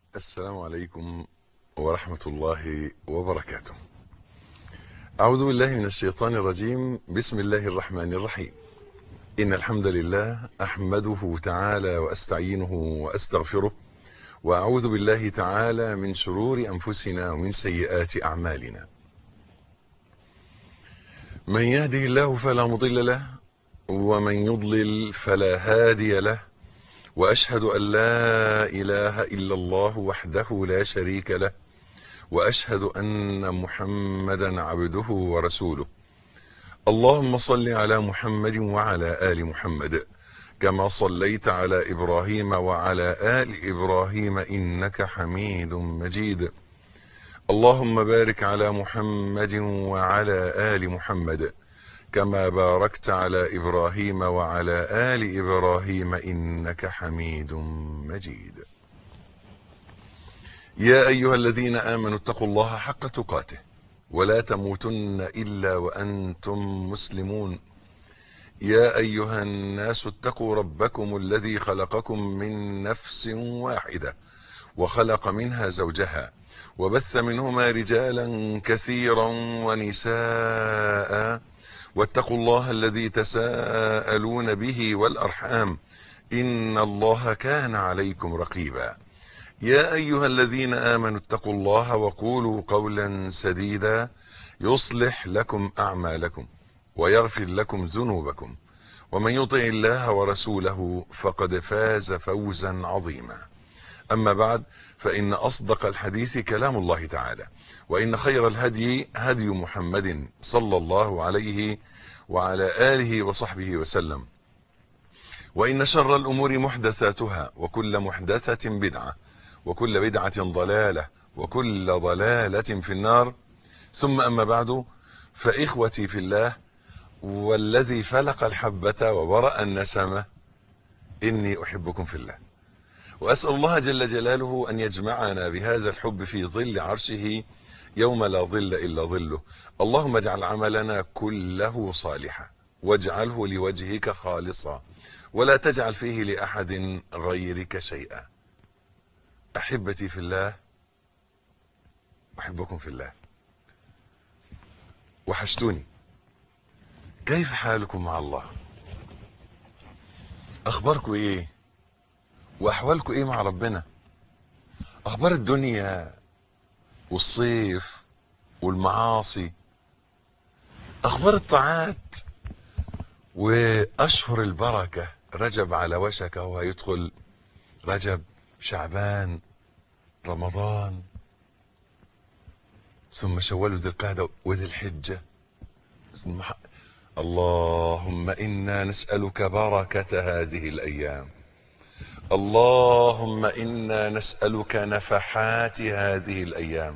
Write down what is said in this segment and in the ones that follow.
السلام عليكم ورحمة الله وبركاته أعوذ بالله من الشيطان الرجيم بسم الله الرحمن الرحيم إن الحمد لله أحمده تعالى وأستعينه وأستغفره وأعوذ بالله تعالى من شرور أنفسنا ومن سيئات أعمالنا من يهده الله فلا مضل له ومن يضلل فلا هادي له وأشهد أن لا إله إلا الله وحده لا شريك له وأشهد أن محمدا عبده ورسوله اللهم صل على محمد وعلى آل محمد كما صليت على إبراهيم وعلى آل إبراهيم إنك حميد مجيد اللهم بارك على محمد وعلى آل محمد كما باركت على إبراهيم وعلى آل إبراهيم إنك حميد مجيد يا أيها الذين آمنوا اتقوا الله حق تقاته ولا تموتن إلا وأنتم مسلمون يا أيها الناس اتقوا ربكم الذي خلقكم من نفس واحدة وخلق منها زوجها وبث منهما رجالا كثيرا ونساء واتقوا الله الذي تساءلون به والأرحام إن الله كان عليكم رقيبا يا أيها الذين آمنوا اتقوا الله وقولوا قولا سديدا يصلح لكم أعمالكم ويغفر لكم ذنوبكم ومن يطع الله ورسوله فقد فاز فوزا عظيما أما بعد فإن أصدق الحديث كلام الله تعالى وإن خير الهدي هدي محمد صلى الله عليه وعلى آله وصحبه وسلم وإن شر الأمور محدثاتها وكل محدثة بدعة وكل بدعة ضلالة وكل ضلالة في النار ثم أما بعد فإخوتي في الله والذي فلق الحبة وبرأ النسمة إني أحبكم في الله وأسأل الله جل جلاله أن يجمعنا بهذا الحب في ظل عرشه يوم لا ظل إلا ظله اللهم اجعل عملنا كله صالحا واجعله لوجهك خالصا ولا تجعل فيه لأحد غيرك شيئا أحبتي في الله أحبكم في الله وحشتوني كيف حالكم مع الله أخباركم إيه وأحوالكم إيه مع ربنا أخبار الدنيا والصيف والمعاصي أخبار الطاعات وأشهر البركة رجب على وشك وهو يدخل رجب شعبان رمضان ثم شوال ذي القعدة وذي الحجة اللهم إنا نسألك بركة هذه الأيام اللهم إنا نسألك نفحات هذه الأيام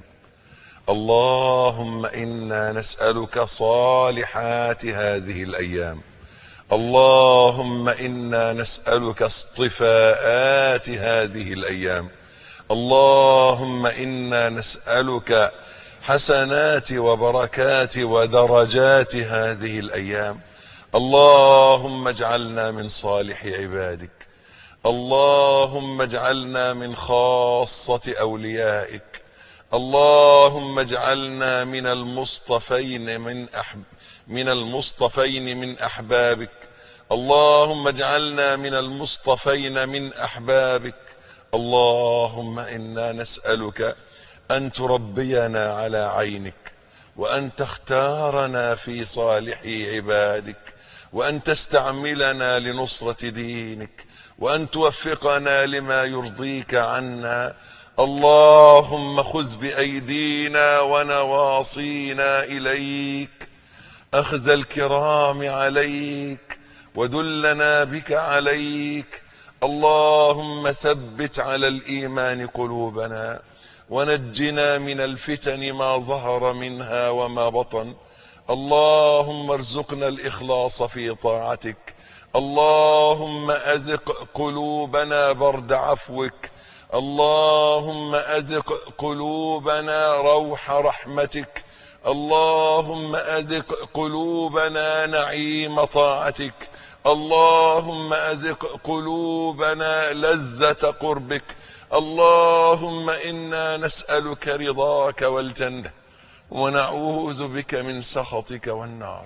اللهم إنا نسألك صالحات هذه الأيام اللهم إنا نسألك اصطفاءات هذه الأيام اللهم إنا نسألك حسنات وبركات ودرجات هذه الأيام اللهم اجعلنا من صالح عبادك اللهم اجعلنا من خاصة أوليائك اللهم اجعلنا من المصطفين من أحب من المصطفين من أحبابك اللهم اجعلنا من المصطفين من أحبابك اللهم إنا نسألك أن تربينا على عينك وأن تختارنا في صالح عبادك وأن تستعملنا لنصرة دينك وأن توفقنا لما يرضيك عنا اللهم خذ بأيدينا ونواصينا إليك أخذ الكرام عليك ودلنا بك عليك اللهم ثبت على الإيمان قلوبنا ونجنا من الفتن ما ظهر منها وما بطن اللهم ارزقنا الإخلاص في طاعتك اللهم أذق قلوبنا برد عفوك اللهم أذق قلوبنا روح رحمتك اللهم أذق قلوبنا نعيم طاعتك اللهم أذق قلوبنا لذة قربك اللهم إنا نسألك رضاك والجنة ونعوذ بك من سخطك والنار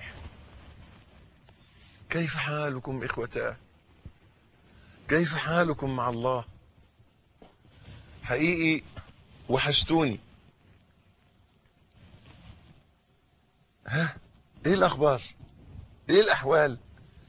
كيف حالكم إخوتاه كيف حالكم مع الله حقيقي وحشتوني ها ايه الاخبار ايه الاحوال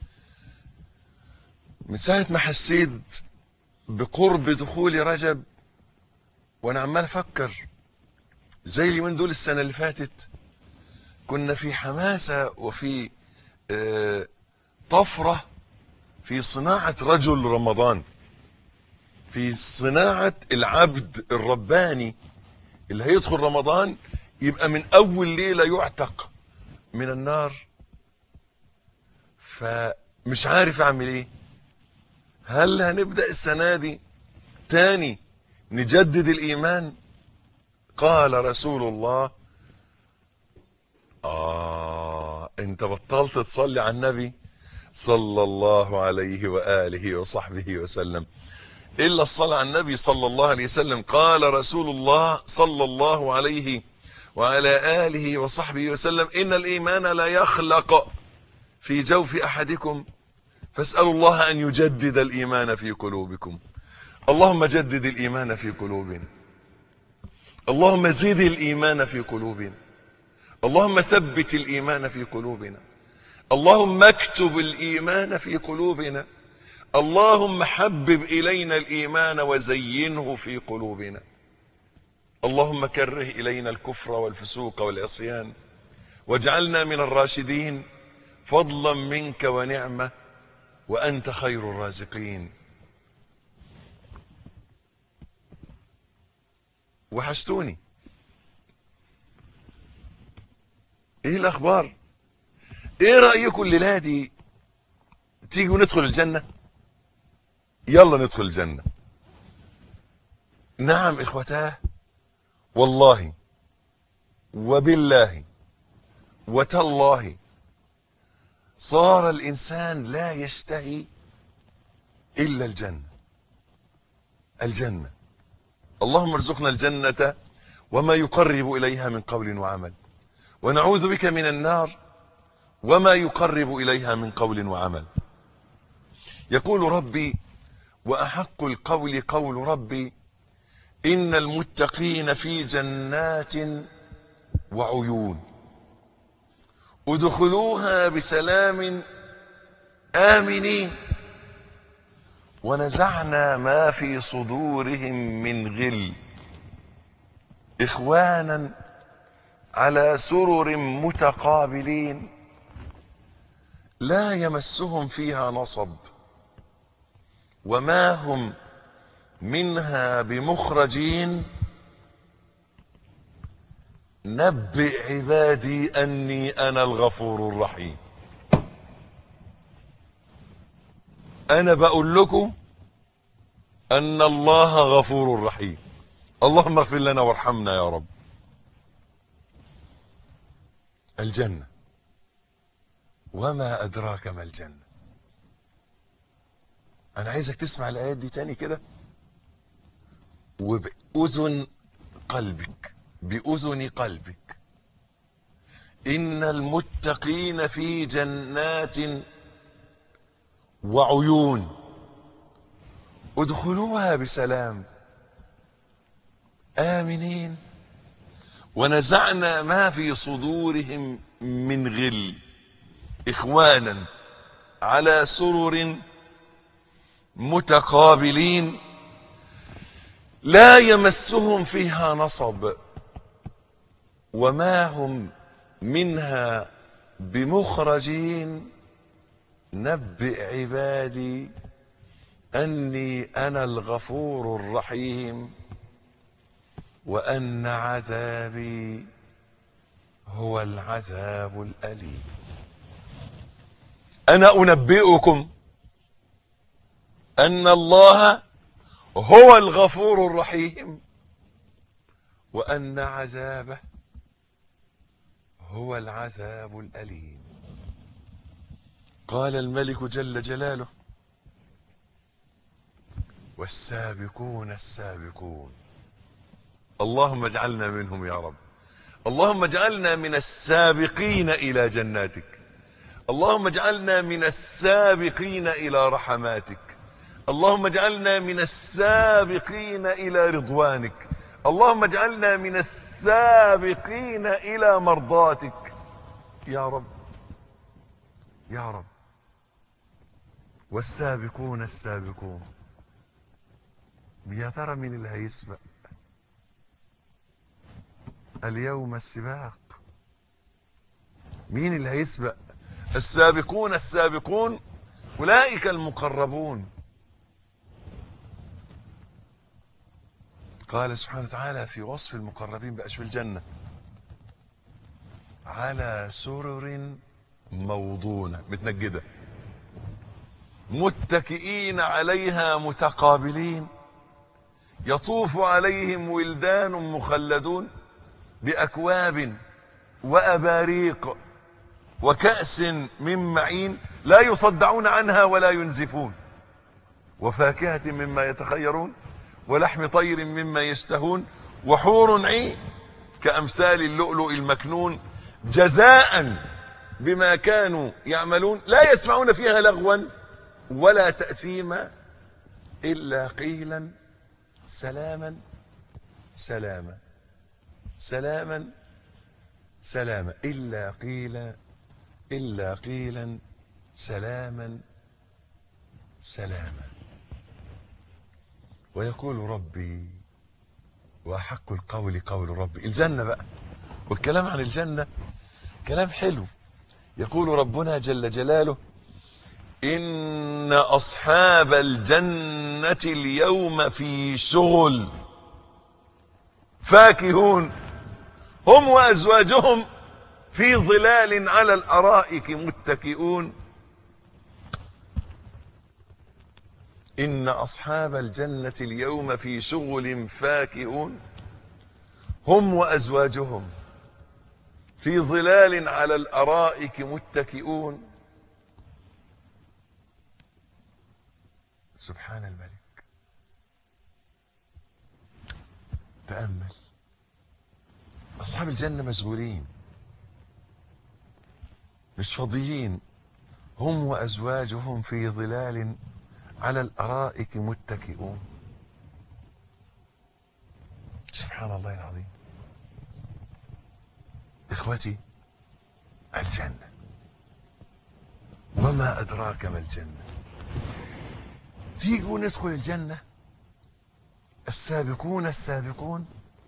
من ساعة ما حسيت بقرب دخول رجب وانا عمال افكر زي اليومين دول السنة اللي فاتت كنا في حماسة وفي اه طفرة في صناعة رجل رمضان في صناعة العبد الرباني اللي هيدخل رمضان يبقى من اول ليلة يعتق من النار فمش عارف اعمل ايه هل هنبدأ السنة دي تاني نجدد الايمان قال رسول الله آه انت بطلت تصلي على النبي صلى الله عليه وآله وصحبه وسلم إلا الصلاة على النبي صلى الله عليه وسلم قال رسول الله صلى الله عليه وعلى آله وصحبه وسلم إن الإيمان لا يخلق في جوف أحدكم فاسألوا الله أن يجدد الإيمان في قلوبكم اللهم جدد الإيمان في قلوبنا اللهم زد الإيمان في قلوبنا اللهم ثبت الإيمان في قلوبنا اللهم اكتب الإيمان في قلوبنا اللهم حبب إلينا الإيمان وزينه في قلوبنا اللهم كره إلينا الكفر والفسوق والعصيان واجعلنا من الراشدين فضلا منك ونعمة وأنت خير الرازقين وحشتوني ايه الاخبار ايه رأيكم الليلة دي تيجوا ندخل الجنة يلا ندخل الجنة نعم اخوتاه والله وبالله وتالله صار الانسان لا يشتهي الا الجنة الجنة اللهم ارزقنا الجنة وما يقرب اليها من قول وعمل ونعوذ بك من النار وما يقرب إليها من قول وعمل يقول ربي وأحق القول قول ربي إن المتقين في جنات وعيون ادخلوها بسلام آمنين ونزعنا ما في صدورهم من غل إخوانا على سرر متقابلين لا يمسهم فيها نصب وما هم منها بمخرجين نبئ عبادي أني أنا الغفور الرحيم أنا بقول لكم أن الله غفور رحيم اللهم اغفر لنا وارحمنا يا رب الجنة وما أدراك ما الجنة أنا عايزك تسمع الآيات دي تاني كده وبأذن قلبك بأذن قلبك إن المتقين في جنات وعيون ادخلوها بسلام آمنين ونزعنا ما في صدورهم من غل إخوانا على سرر متقابلين لا يمسهم فيها نصب وما هم منها بمخرجين نبئ عبادي أني أنا الغفور الرحيم وأن عذابي هو العذاب الأليم أنا أنبئكم أن الله هو الغفور الرحيم وأن عذابه هو العذاب الأليم قال الملك جل جلاله والسابقون السابقون اللهم اجعلنا منهم يا رب اللهم اجعلنا من السابقين إلى جناتك اللهم اجعلنا من السابقين إلى رحماتك اللهم اجعلنا من السابقين إلى رضوانك اللهم اجعلنا من السابقين إلى مرضاتك يا رب يا رب والسابقون السابقون يا ترى مين اللي هيسبق اليوم السباق مين اللي هيسبق السابقون السابقون أولئك المقربون قال سبحانه وتعالى في وصف المقربين بقاش في الجنة على سرر موضونة متنجدة متكئين عليها متقابلين يطوف عليهم ولدان مخلدون بأكواب وأباريق وكأس من معين لا يصدعون عنها ولا ينزفون وفاكهة مما يتخيرون ولحم طير مما يشتهون وحور عين كأمثال اللؤلؤ المكنون جزاء بما كانوا يعملون لا يسمعون فيها لغوا ولا تأثيما إلا قيلا سلاما سلاما سلاما سلاما إلا قيلا إلا قيلا سلاما سلاما ويقول ربي وأحق القول قول ربي الجنة بقى والكلام عن الجنة كلام حلو يقول ربنا جل جلاله إن أصحاب الجنة اليوم في شغل فاكهون هم وأزواجهم في ظلال على الأرائك متكئون إن أصحاب الجنة اليوم في شغل فاكهون هم وأزواجهم في ظلال على الأرائك متكئون سبحان الملك تأمل أصحاب الجنة مشغولين مش فاضيين هم وأزواجهم في ظلال على الأرائك متكئون سبحان الله العظيم إخوتي الجنة وما أدراك ما الجنة تيجوا ندخل الجنة السابقون السابقون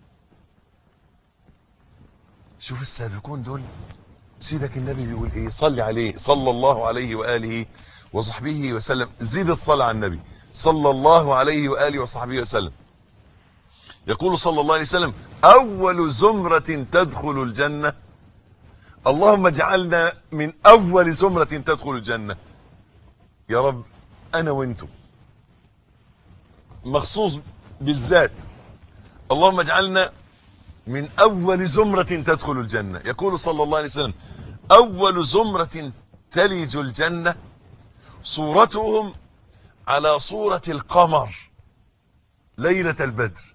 شوف السابقون دول سيدك النبي بيقول ايه صلي عليه صلى الله عليه وآله وصحبه وسلم زيد الصلاة على النبي صلى الله عليه وآله وصحبه وسلم يقول صلى الله عليه وسلم أول زمرة تدخل الجنة اللهم اجعلنا من أول زمرة تدخل الجنة يا رب أنا وانتم مخصوص بالذات اللهم اجعلنا من أول زمرة تدخل الجنة يقول صلى الله عليه وسلم أول زمرة تلج الجنة صورتهم على صورة القمر ليلة البدر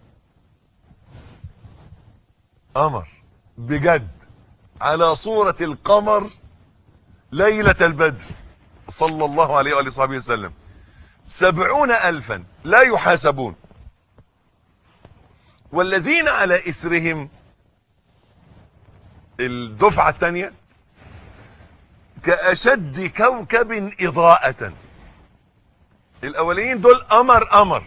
قمر بجد على صورة القمر ليلة البدر صلى الله عليه وآله وصحبه وسلم سبعون ألفا لا يحاسبون والذين على إثرهم الدفعة الثانية كأشد كوكب إضاءة الأولين دول قمر قمر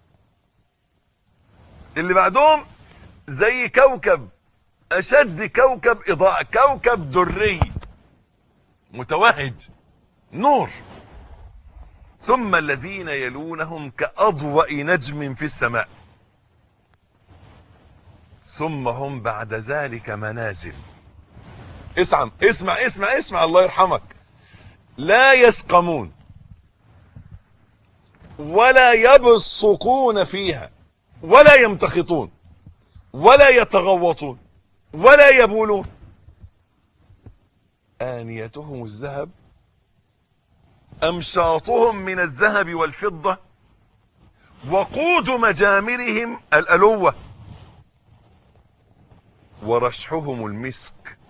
اللي بعدهم زي كوكب أشد كوكب إضاءة كوكب دري متوهج نور ثم الذين يلونهم كأضوأ نجم في السماء ثم هم بعد ذلك منازل اسمع اسمع اسمع اسمع الله يرحمك لا يسقمون ولا يبصقون فيها ولا يمتخطون ولا يتغوطون ولا يبولون آنيتهم الذهب أمشاطهم من الذهب والفضة وقود مجامرهم الألوة ورشحهم المسك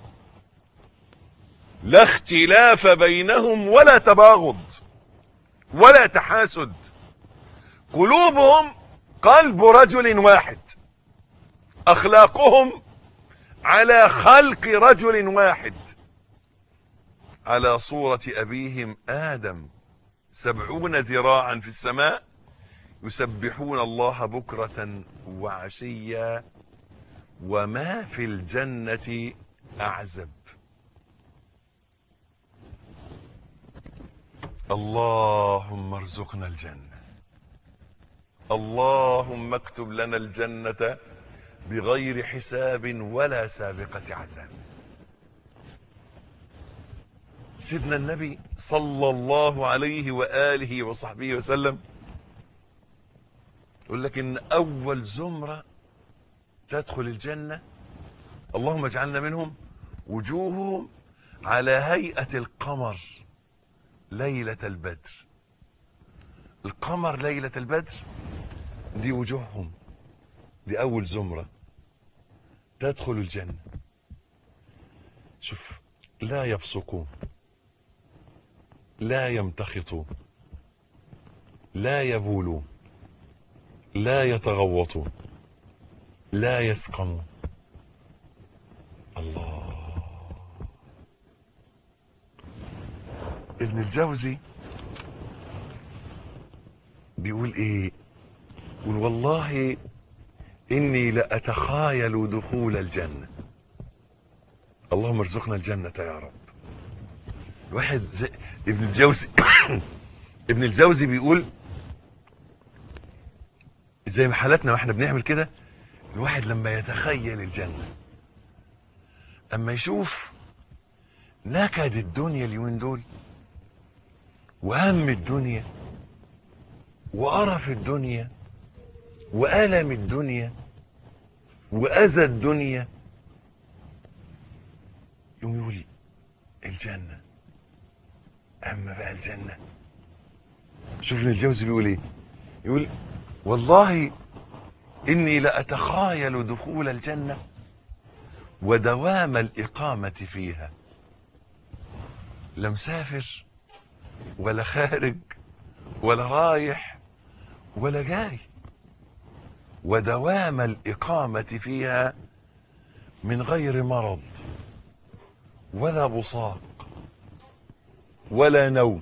لا اختلاف بينهم ولا تباغض ولا تحاسد قلوبهم قلب رجل واحد اخلاقهم على خلق رجل واحد على صورة ابيهم ادم سبعون ذراعا في السماء يسبحون الله بكرة وعشيا وما في الجنة اعزب اللهم ارزقنا الجنة اللهم اكتب لنا الجنة بغير حساب ولا سابقة عذاب سيدنا النبي صلى الله عليه وآله وصحبه وسلم يقول لك ان اول زمرة تدخل الجنة اللهم اجعلنا منهم وجوههم على هيئة القمر ليلة البدر القمر ليلة البدر دي وجوههم دي أول زمرة تدخل الجنة شوف لا يبصقون لا يمتخطون لا يبولون لا يتغوطون لا يسقمون الله ابن الجوزي بيقول ايه يقول والله اني لاتخايل دخول الجنة اللهم ارزقنا الجنة يا رب الواحد زي ابن الجوزي ابن الجوزي بيقول زي ما حالتنا واحنا بنعمل كده الواحد لما يتخيل الجنة اما يشوف نكد الدنيا اليومين دول وهم الدنيا وقرف الدنيا وألم الدنيا وأذى الدنيا يقوم يقول الجنة أما بقى الجنة شوف ابن الجوزي بيقول ايه يقول والله إني لأتخايل دخول الجنة ودوام الإقامة فيها لا مسافر ولا خارج ولا رايح ولا جاي ودوام الإقامة فيها من غير مرض ولا بصاق ولا نوم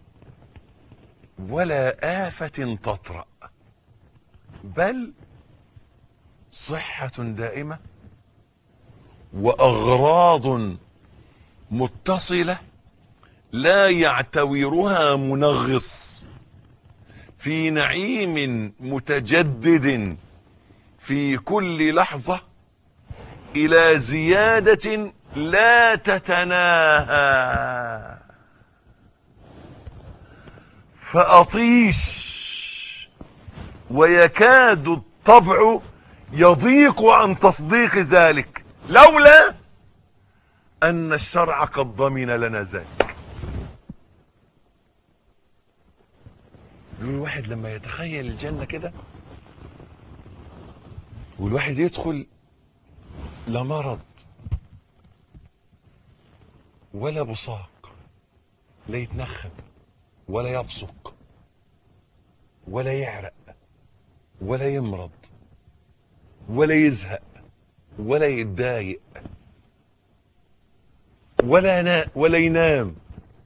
ولا آفة تطرأ بل صحة دائمة وأغراض متصلة لا يعتورها منغص في نعيم متجدد في كل لحظة إلى زيادة لا تتناهى فأطيش ويكاد الطبع يضيق عن تصديق ذلك لولا أن الشرع قد ضمن لنا ذلك يقول الواحد لما يتخيل الجنة كده والواحد يدخل لا مرض ولا بصاق لا يتنخم ولا يبصق ولا يعرق ولا يمرض ولا يزهق ولا يتضايق ولا نا ولا ينام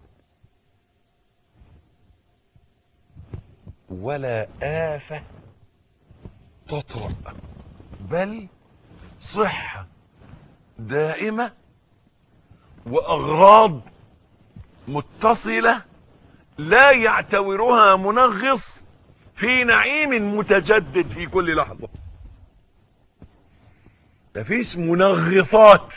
ولا آفة تطرأ بل صحة دائمة وأغراض متصلة لا يعتورها منغص في نعيم متجدد في كل لحظة مفيش منغصات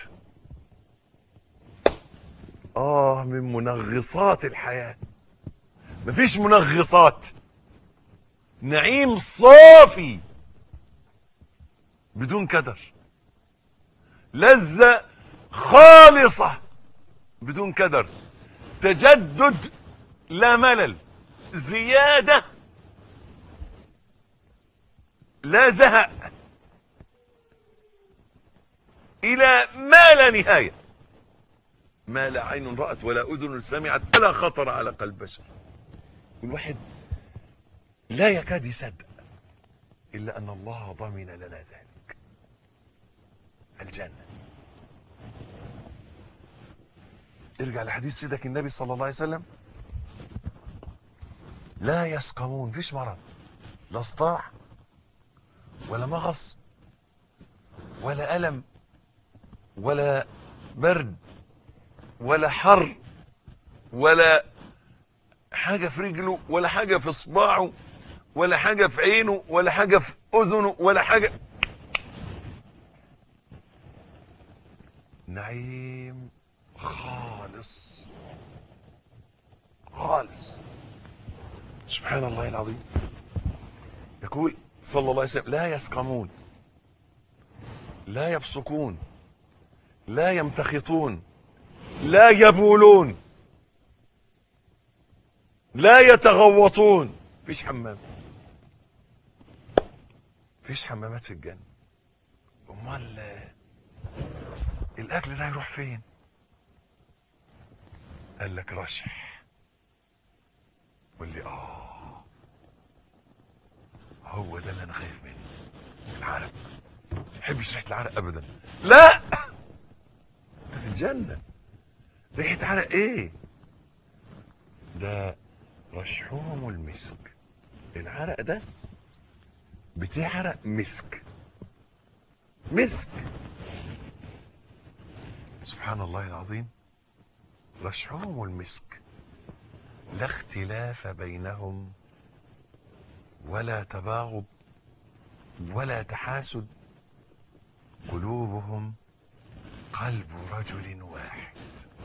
آه من منغصات الحياة مفيش منغصات نعيم صافي بدون كدر لذة خالصة بدون كدر تجدد لا ملل زيادة لا زهق الى ما لا نهاية ما لا عين رأت ولا اذن سمعت ولا خطر على قلب بشر الواحد لا يكاد يصدق الا ان الله ضمن لنا ذلك الجنة ارجع لحديث سيدك النبي صلى الله عليه وسلم لا يسقمون فيش مرض لا صداع ولا مغص ولا ألم ولا برد ولا حر ولا حاجة في رجله ولا حاجة في صباعه ولا حاجة في عينه ولا حاجة في أذنه ولا حاجة نعيم خالص خالص سبحان الله العظيم يقول صلى الله عليه وسلم لا يسقمون لا يبصقون لا يمتخطون لا يبولون لا يتغوطون فيش حمام فيش حمامات في الجنة امال الاكل ده يروح فين قال لك رشح قول لي اه هو ده اللي انا خايف منه العرق ما بحبش ريحه العرق ابدا لا ده في الجنه ريحه عرق ايه ده رشحهم المسك العرق ده بتعرق مسك مسك سبحان الله العظيم رشحهم المسك لا اختلاف بينهم ولا تباغض ولا تحاسد قلوبهم قلب رجل واحد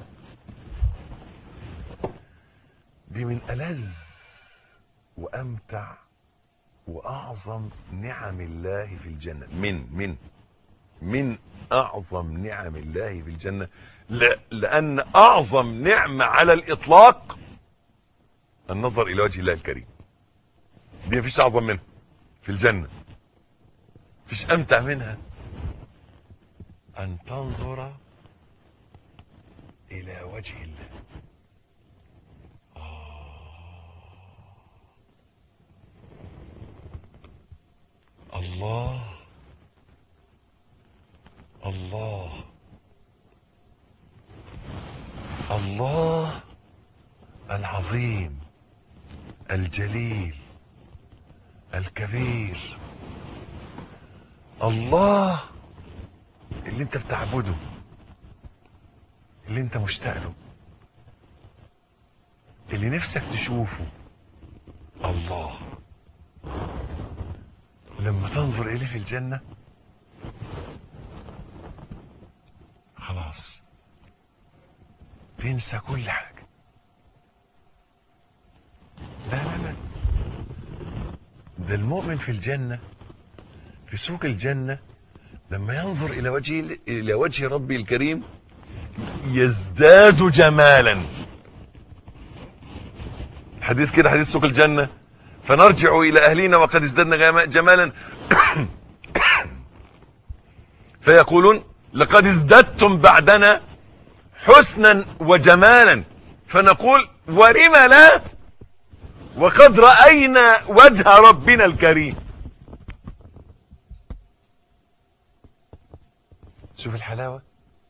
دي من ألذ وأمتع وأعظم نعم الله في الجنة من من من أعظم نعم الله في الجنة لا لأن أعظم نعمة على الإطلاق النظر إلى وجه الله الكريم دي مفيش أعظم منها في الجنة مفيش أمتع منها أن تنظر إلى وجه الله آه. الله الله الله العظيم الجليل الكبير الله اللي انت بتعبده اللي انت مشتاق له اللي نفسك تشوفه الله لما تنظر اليه في الجنة خلاص تنسى كل حاجة لا لا لا ده المؤمن في الجنة في سوق الجنة لما ينظر إلى وجه إلى وجه ربي الكريم يزداد جمالا حديث كده حديث سوق الجنة فنرجع إلى أهلنا وقد ازددنا جمالا فيقولون لقد ازددتم بعدنا حسنا وجمالا فنقول ولم لا وقد رأينا وجه ربنا الكريم شوف الحلاوة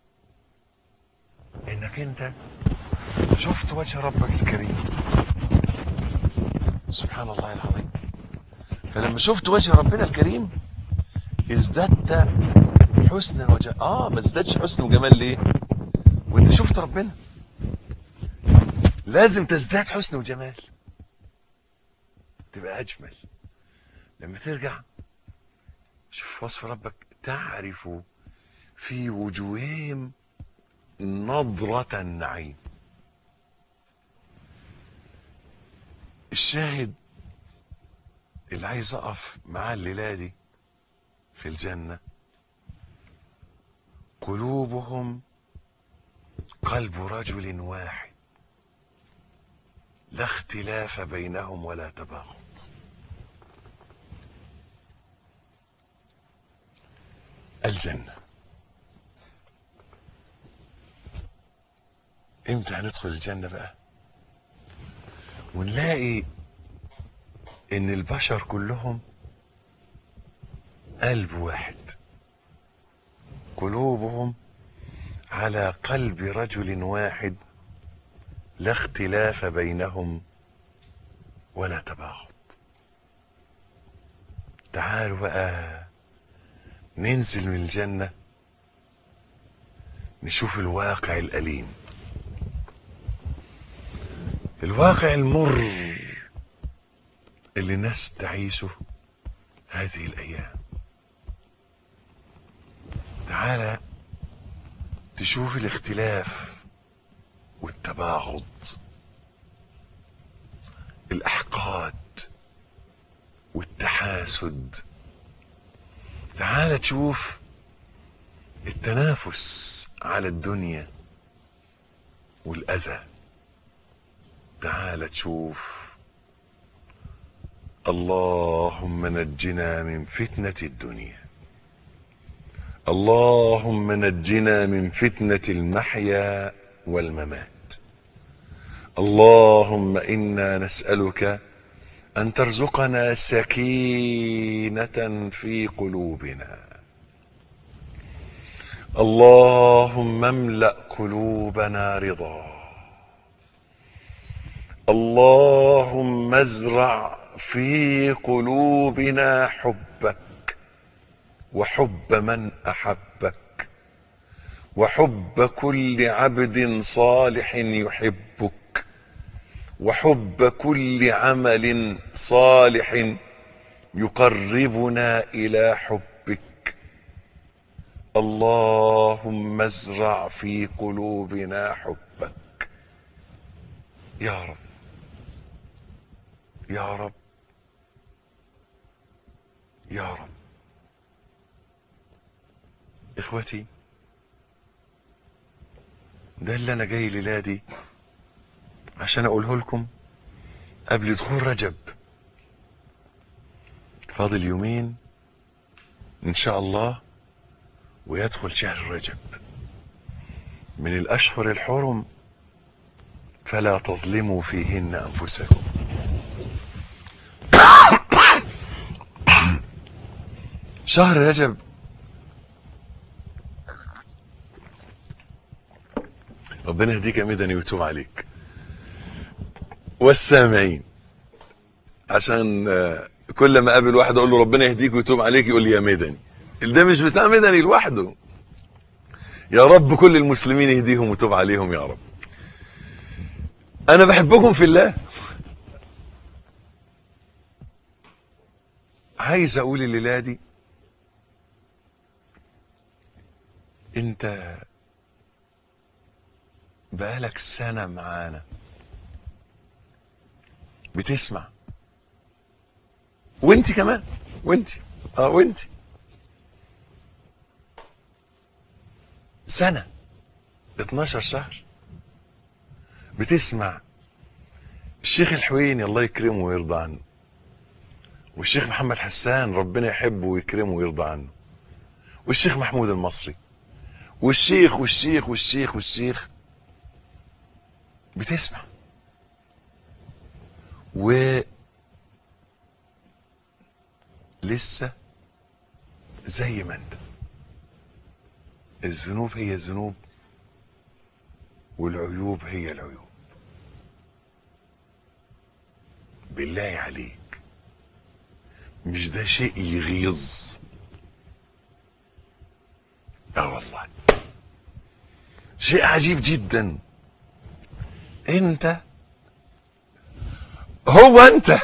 انك انت شفت وجه ربك الكريم سبحان الله العظيم فلما شفت وجه ربنا الكريم ازددت حسنا وج... اه ما ازدادش حسن وجمال ليه وانت شفت ربنا لازم تزداد حسن وجمال تبقى اجمل لما ترجع شوف وصف ربك تعرف في وجوههم نظرة النعيم الشاهد اللي عايز اقف معاه الليلة دي في الجنة قلوبهم قلب رجل واحد لا اختلاف بينهم ولا تباغض الجنة امتى هندخل الجنة بقى ونلاقي ان البشر كلهم قلب واحد قلوبهم على قلب رجل واحد لا اختلاف بينهم ولا تباغض تعالوا بقى ننزل من الجنة نشوف الواقع الأليم الواقع المر اللي الناس تعيشه هذه الأيام تعالى تشوف الاختلاف والتباغض الأحقاد والتحاسد تعال تشوف التنافس على الدنيا والأذى تعال تشوف اللهم نجنا من فتنة الدنيا اللهم نجنا من فتنة المحيا والممات اللهم إنا نسألك أن ترزقنا سكينة في قلوبنا اللهم املأ قلوبنا رضا اللهم ازرع في قلوبنا حبك وحب من أحبك وحب كل عبد صالح يحبك وحب كل عمل صالح يقربنا الى حبك اللهم ازرع في قلوبنا حبك يا رب يا رب يا رب اخوتي ده اللي انا جاي ليلادي عشان اقوله لكم قبل دخول رجب فاضل يومين ان شاء الله ويدخل شهر رجب من الاشهر الحرم فلا تظلموا فيهن انفسكم شهر رجب ربنا يهديك يا مدني ويتوب عليك والسامعين عشان آه، كل ما اقابل واحد اقول له ربنا يهديك ويتوب عليك يقول لي يا مدني ده مش بتاع مدني لوحده يا رب كل المسلمين يهديهم ويتوب عليهم يا رب انا بحبكم في الله عايز اقول الليله دي انت بقالك سنه معانا بتسمع وانت كمان وانت اه وانت سنة 12 شهر بتسمع الشيخ الحويني الله يكرمه ويرضى عنه والشيخ محمد حسان ربنا يحبه ويكرمه ويرضى عنه والشيخ محمود المصري والشيخ والشيخ والشيخ والشيخ بتسمع و لسه زي ما انت الذنوب هي الذنوب والعيوب هي العيوب بالله عليك مش ده شيء يغيظ اه والله شيء عجيب جدا انت هو انت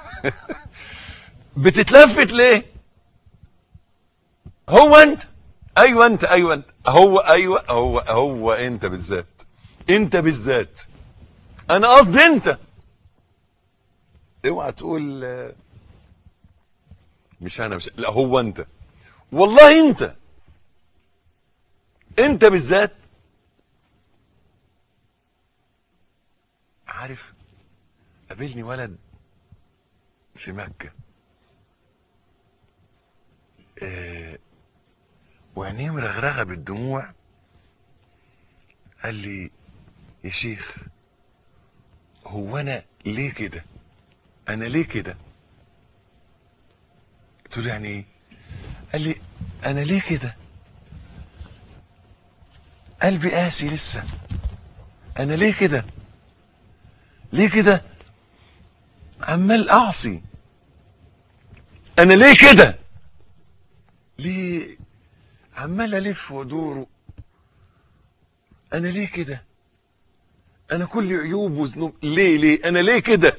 بتتلفت ليه هو انت ايوه انت ايوه انت هو ايوه هو هو انت بالذات انت بالذات انا قصدي انت اوعى تقول آه، مش انا مش لا هو انت والله انت انت بالذات عارف قابلني ولد في مكة آه وعينيه مرغرغة بالدموع قال لي يا شيخ هو انا ليه كده انا ليه كده قلت له يعني ايه قال لي انا ليه كده قلبي قاسي لسه انا ليه كده ليه كده عمال اعصي انا ليه كده ليه عمال الف وادور انا ليه كده انا كل عيوب وذنوب ليه ليه انا ليه كده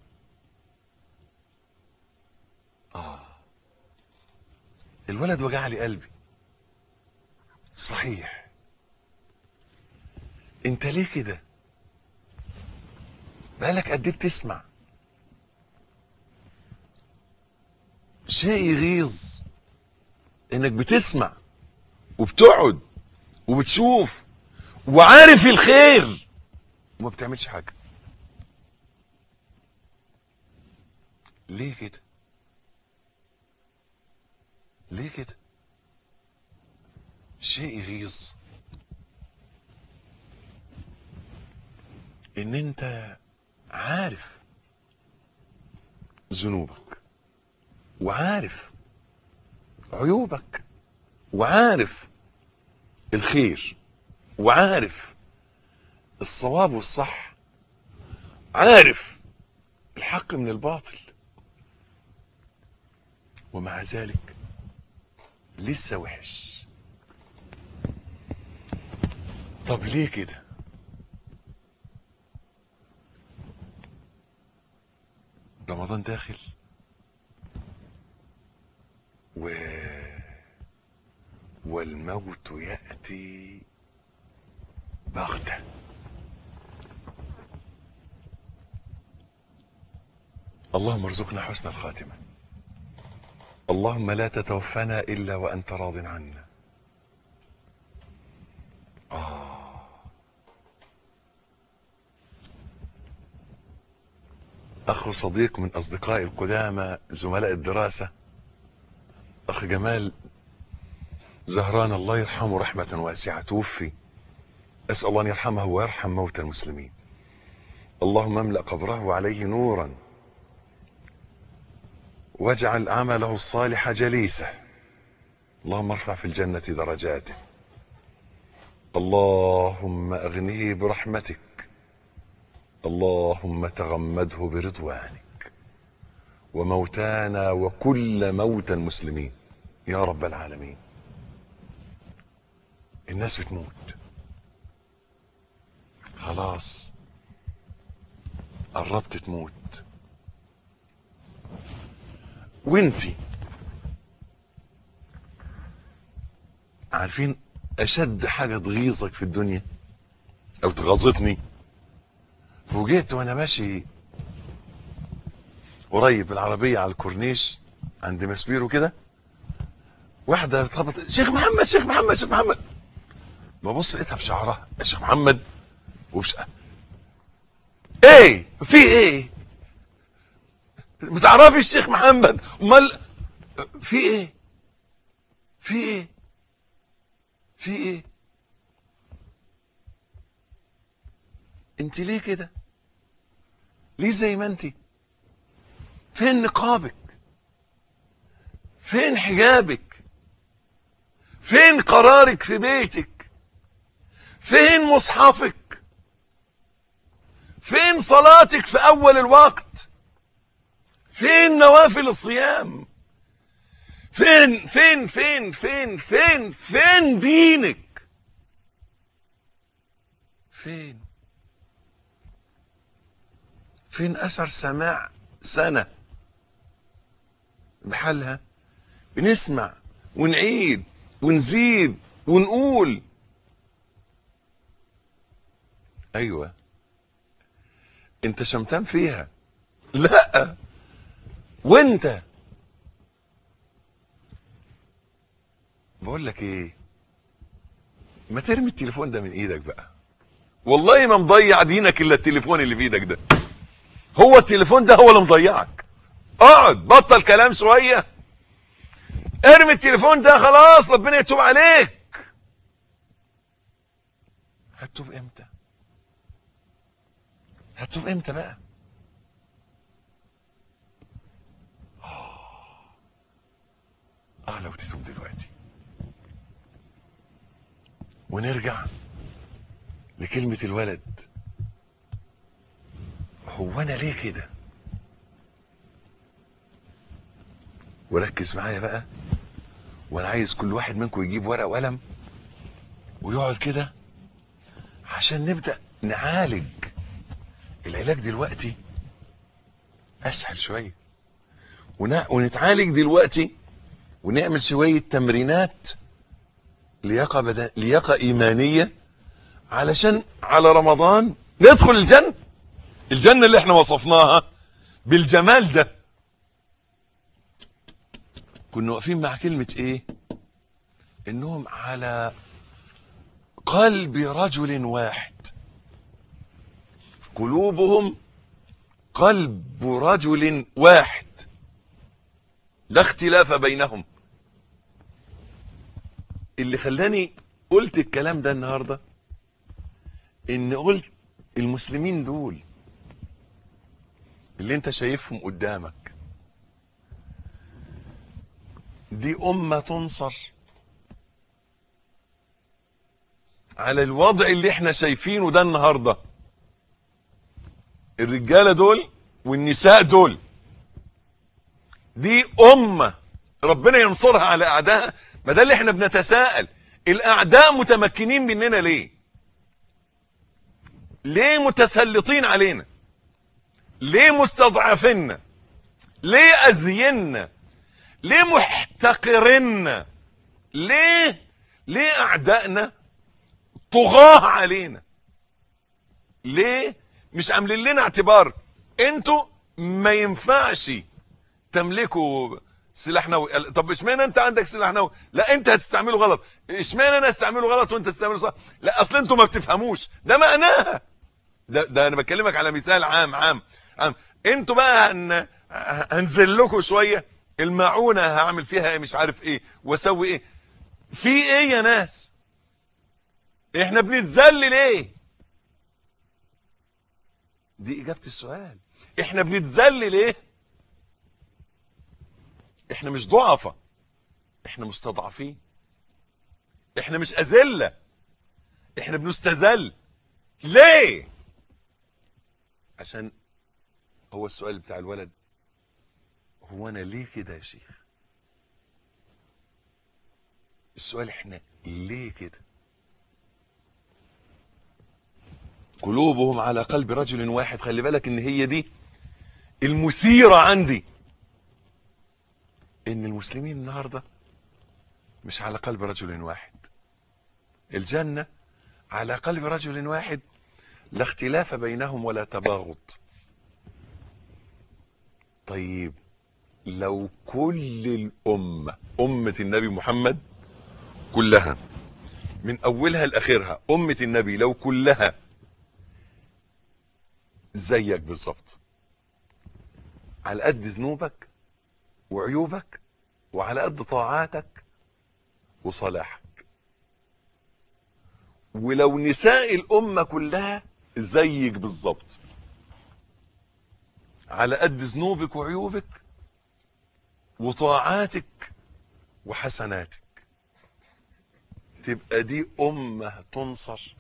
اه الولد وجع لي قلبي صحيح انت ليه كده بقالك قد ايه بتسمع شيء يغيظ انك بتسمع وبتقعد وبتشوف وعارف الخير وما بتعملش حاجة ليه كده ليه كده شيء يغيظ ان انت عارف ذنوبك وعارف عيوبك وعارف الخير وعارف الصواب والصح عارف الحق من الباطل ومع ذلك لسه وحش طب ليه كده رمضان داخل و والموت يأتي بغتة اللهم ارزقنا حسن الخاتمة اللهم لا تتوفنا إلا وأنت راض عنا آه. أخ صديق من أصدقائي القدامى زملاء الدراسة أخ جمال زهران الله يرحمه رحمة واسعة توفي أسأل الله أن يرحمه ويرحم موتى المسلمين اللهم املأ قبره عليه نورا واجعل عمله الصالح جليسه اللهم ارفع في الجنة درجاته اللهم أغنه برحمتك اللهم تغمده برضوانك وموتانا وكل موتى المسلمين يا رب العالمين الناس بتموت خلاص قربت تموت وانتي عارفين اشد حاجة تغيظك في الدنيا او تغاظتني فوجئت وانا ماشي قريب بالعربية على الكورنيش عند مسبيرو كده واحدة بتخبط شيخ محمد شيخ محمد شيخ محمد ببص لقيتها بشعرها يا شيخ محمد وبش ايه في ايه متعرفي الشيخ محمد امال في ايه في ايه في ايه انت ليه كده ليه زي ما انت فين نقابك فين حجابك فين قرارك في بيتك فين مصحفك فين صلاتك في اول الوقت فين نوافل الصيام فين فين فين فين فين فين دينك فين فين اثر سماع سنة بحالها بنسمع ونعيد ونزيد ونقول ايوه انت شمتان فيها لا وانت بقول لك ايه ما ترمي التليفون ده من ايدك بقى والله ما مضيع دينك الا التليفون اللي في ايدك ده هو التليفون ده هو اللي مضيعك اقعد بطل كلام شويه ارمي التليفون ده خلاص ربنا يتوب عليك هتتوب امتى هتتوب امتى بقى اه لو تتوب دلوقتي ونرجع لكلمة الولد هو انا ليه كده وركز معايا بقى وانا عايز كل واحد منكم يجيب ورقة وقلم ويقعد كده عشان نبدأ نعالج العلاج دلوقتي اسهل شوية ون- ونتعالج دلوقتي ونعمل شوية تمرينات لياقة بدن... لياقة إيمانية علشان على رمضان ندخل الجنة الجنة اللي احنا وصفناها بالجمال ده كنا واقفين مع كلمة ايه انهم على قلب رجل واحد قلوبهم قلب رجل واحد لا اختلاف بينهم اللي خلاني قلت الكلام ده النهارده ان قلت المسلمين دول اللي انت شايفهم قدامك دي امه تنصر على الوضع اللي احنا شايفينه ده النهارده الرجاله دول والنساء دول دي امه ربنا ينصرها على اعدائها ما ده اللي احنا بنتساءل الاعداء متمكنين مننا ليه ليه متسلطين علينا ليه مستضعفيننا ليه اذينا ليه محتقرنا ليه ليه اعدائنا طغاة علينا ليه مش عاملين لنا اعتبار انتوا ما ينفعش تملكوا سلاح نووي طب اشمعنى انت عندك سلاح نووي لا انت هتستعمله غلط اشمعنى انا استعمله غلط وانت تستعمله صح لا اصل انتوا ما بتفهموش ده معناها ده ده انا بكلمك على مثال عام عام عام انتوا بقى هن هنزل لكم شويه المعونه هعمل فيها ايه مش عارف ايه واسوي ايه في ايه يا ناس احنا بنتذل ليه دي اجابه السؤال احنا بنتذل ليه احنا مش ضعفة احنا مستضعفين احنا مش اذلة احنا بنستذل ليه عشان هو السؤال بتاع الولد هو انا ليه كده يا شيخ السؤال احنا ليه كده قلوبهم على قلب رجل واحد خلي بالك ان هي دي المثيرة عندي ان المسلمين النهارده مش على قلب رجل واحد الجنة على قلب رجل واحد لا اختلاف بينهم ولا تباغض طيب لو كل الأمة أمة النبي محمد كلها من أولها لآخرها أمة النبي لو كلها زيك بالظبط على قد ذنوبك وعيوبك وعلى قد طاعاتك وصلاحك ولو نساء الأمة كلها زيك بالظبط على قد ذنوبك وعيوبك وطاعاتك وحسناتك تبقى دي أمة تنصر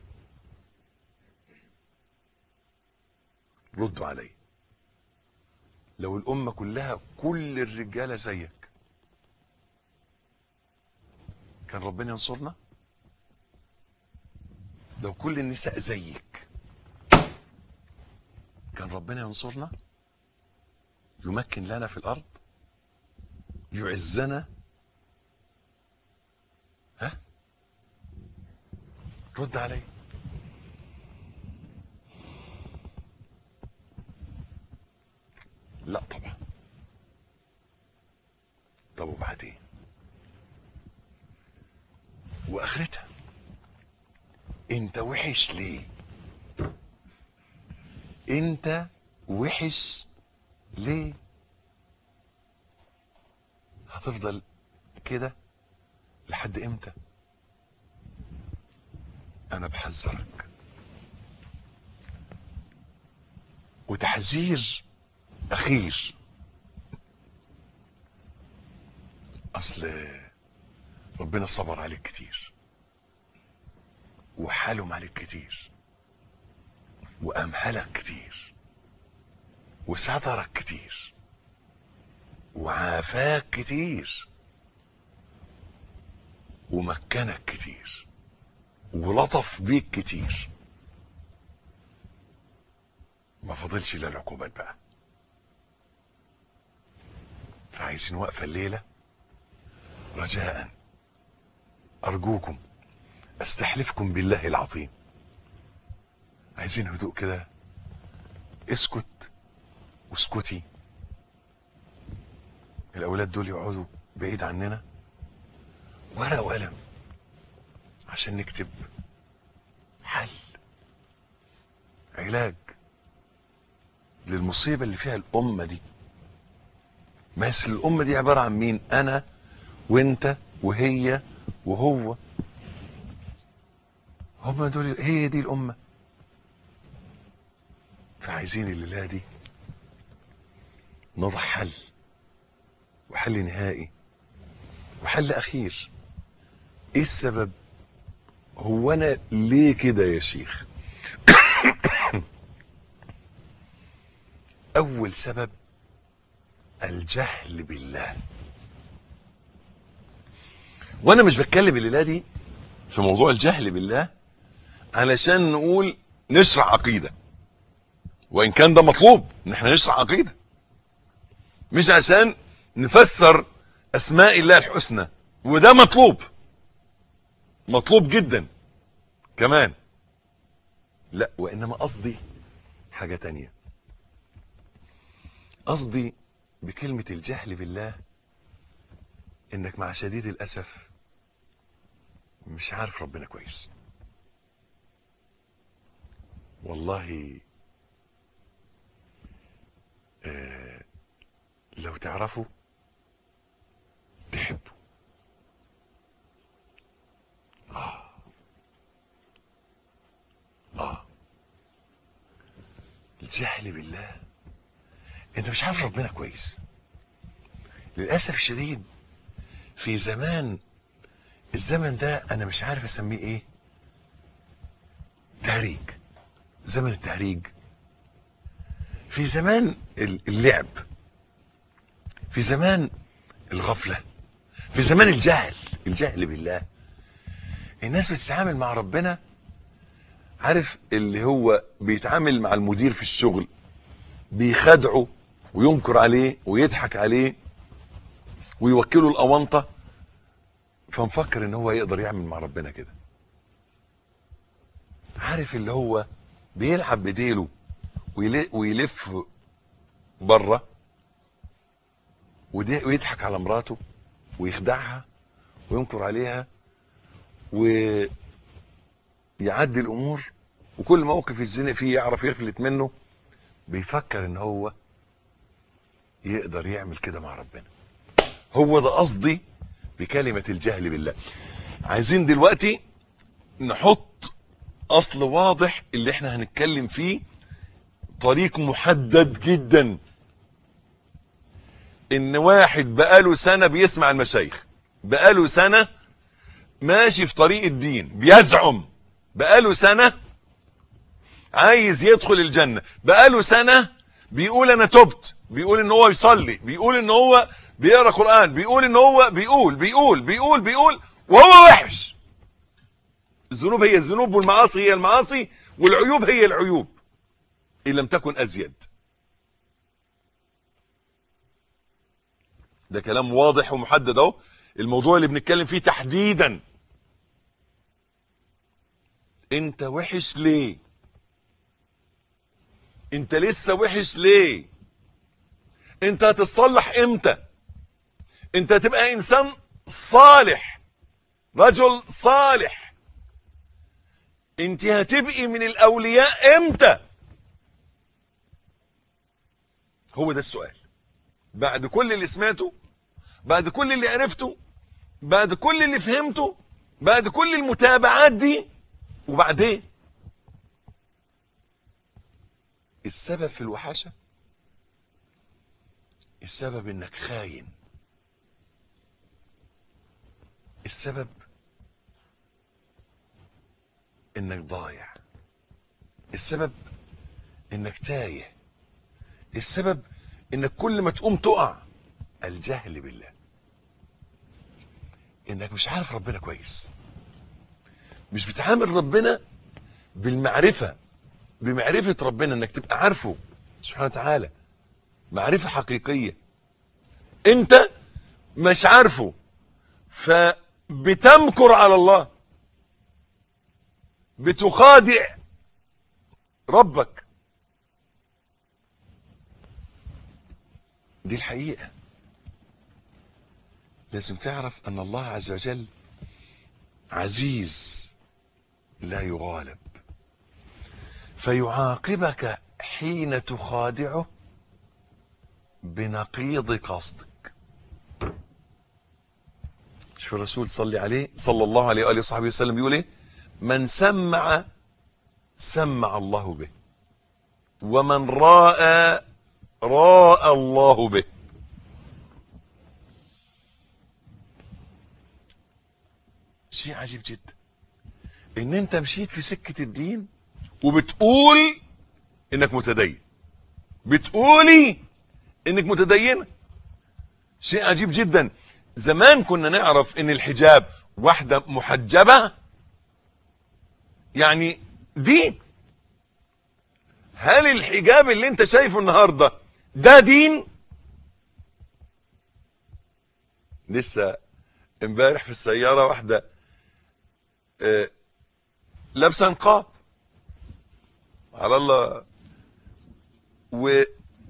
ردوا علي لو الأمة كلها كل الرجالة زيك كان ربنا ينصرنا لو كل النساء زيك كان ربنا ينصرنا يمكن لنا في الأرض يعزنا ها رد علي لا طبعا طب وبعدين واخرتها انت وحش ليه انت وحش ليه هتفضل كده لحد امتى انا بحذرك وتحذير اخير اصل ربنا صبر عليك كتير وحالم عليك كتير وامهلك كتير وسترك كتير وعافاك كتير ومكنك كتير ولطف بيك كتير ما فاضلش الا العقوبات بقى فعايزين وقفه الليله رجاء ارجوكم استحلفكم بالله العظيم عايزين هدوء كده اسكت واسكتي الاولاد دول يقعدوا بعيد عننا ورقه وقلم عشان نكتب حل علاج للمصيبه اللي فيها الامه دي بس الامه دي عباره عن مين انا وانت وهي وهو هم دول هي دي الامه فعايزين الليله دي نضع حل وحل نهائي وحل اخير ايه السبب هو انا ليه كده يا شيخ اول سبب الجهل بالله وانا مش بتكلم الليله دي في موضوع الجهل بالله علشان نقول نشرح عقيده وان كان ده مطلوب ان احنا نشرح عقيده مش عشان نفسر اسماء الله الحسنى وده مطلوب مطلوب جدا كمان لا وانما قصدي حاجه تانية قصدي بكلمه الجهل بالله انك مع شديد الاسف مش عارف ربنا كويس والله آه لو تعرفوا تحبوا آه آه الجهل بالله انت مش عارف ربنا كويس للأسف الشديد في زمان الزمن ده انا مش عارف اسميه ايه تهريج زمن التهريج في زمان اللعب في زمان الغفلة في زمان الجهل الجهل بالله الناس بتتعامل مع ربنا عارف اللي هو بيتعامل مع المدير في الشغل بيخدعه وينكر عليه ويضحك عليه ويوكله الأونطة فمفكر ان هو يقدر يعمل مع ربنا كده عارف اللي هو بيلعب بديله ويلف بره ويضحك على مراته ويخدعها وينكر عليها ويعدي الامور وكل موقف يتزنق فيه يعرف يفلت منه بيفكر ان هو يقدر يعمل كده مع ربنا هو ده قصدي بكلمة الجهل بالله عايزين دلوقتي نحط اصل واضح اللي احنا هنتكلم فيه طريق محدد جدا ان واحد بقاله سنة بيسمع المشايخ بقاله سنة ماشي في طريق الدين بيزعم بقاله سنة عايز يدخل الجنة بقاله سنة بيقول انا تبت بيقول ان هو يصلي بيقول ان هو بيقرا قران بيقول ان هو بيقول بيقول بيقول بيقول وهو وحش الذنوب هي الذنوب والمعاصي هي المعاصي والعيوب هي العيوب ان لم تكن ازيد ده كلام واضح ومحدد اهو الموضوع اللي بنتكلم فيه تحديدا انت وحش ليه انت لسه وحش ليه انت هتتصلح امتى انت هتبقى انسان صالح رجل صالح انت هتبقي من الاولياء امتى هو ده السؤال بعد كل اللي سمعته بعد كل اللي عرفته بعد كل اللي فهمته بعد كل المتابعات دي وبعدين السبب في الوحشة السبب انك خاين السبب انك ضايع السبب انك تايه السبب انك كل ما تقوم تقع الجهل بالله انك مش عارف ربنا كويس مش بتعامل ربنا بالمعرفة بمعرفة ربنا انك تبقى عارفه سبحانه وتعالى معرفة حقيقية انت مش عارفه فبتمكر على الله بتخادع ربك دي الحقيقة لازم تعرف ان الله عز وجل عزيز لا يغالب فيعاقبك حين تخادعه بنقيض قصدك شوف الرسول صلي عليه صلى الله عليه وآله وصحبه وسلم يقول ايه من سمع سمع الله به ومن راى راى الله به شيء عجيب جدا ان انت مشيت في سكة الدين وبتقول انك متدين بتقولي انك متدينة شيء عجيب جدا زمان كنا نعرف ان الحجاب واحدة محجبة يعني دين هل الحجاب اللي انت شايفه النهاردة ده دين لسه امبارح في السيارة واحدة اه لابسه نقاب على الله و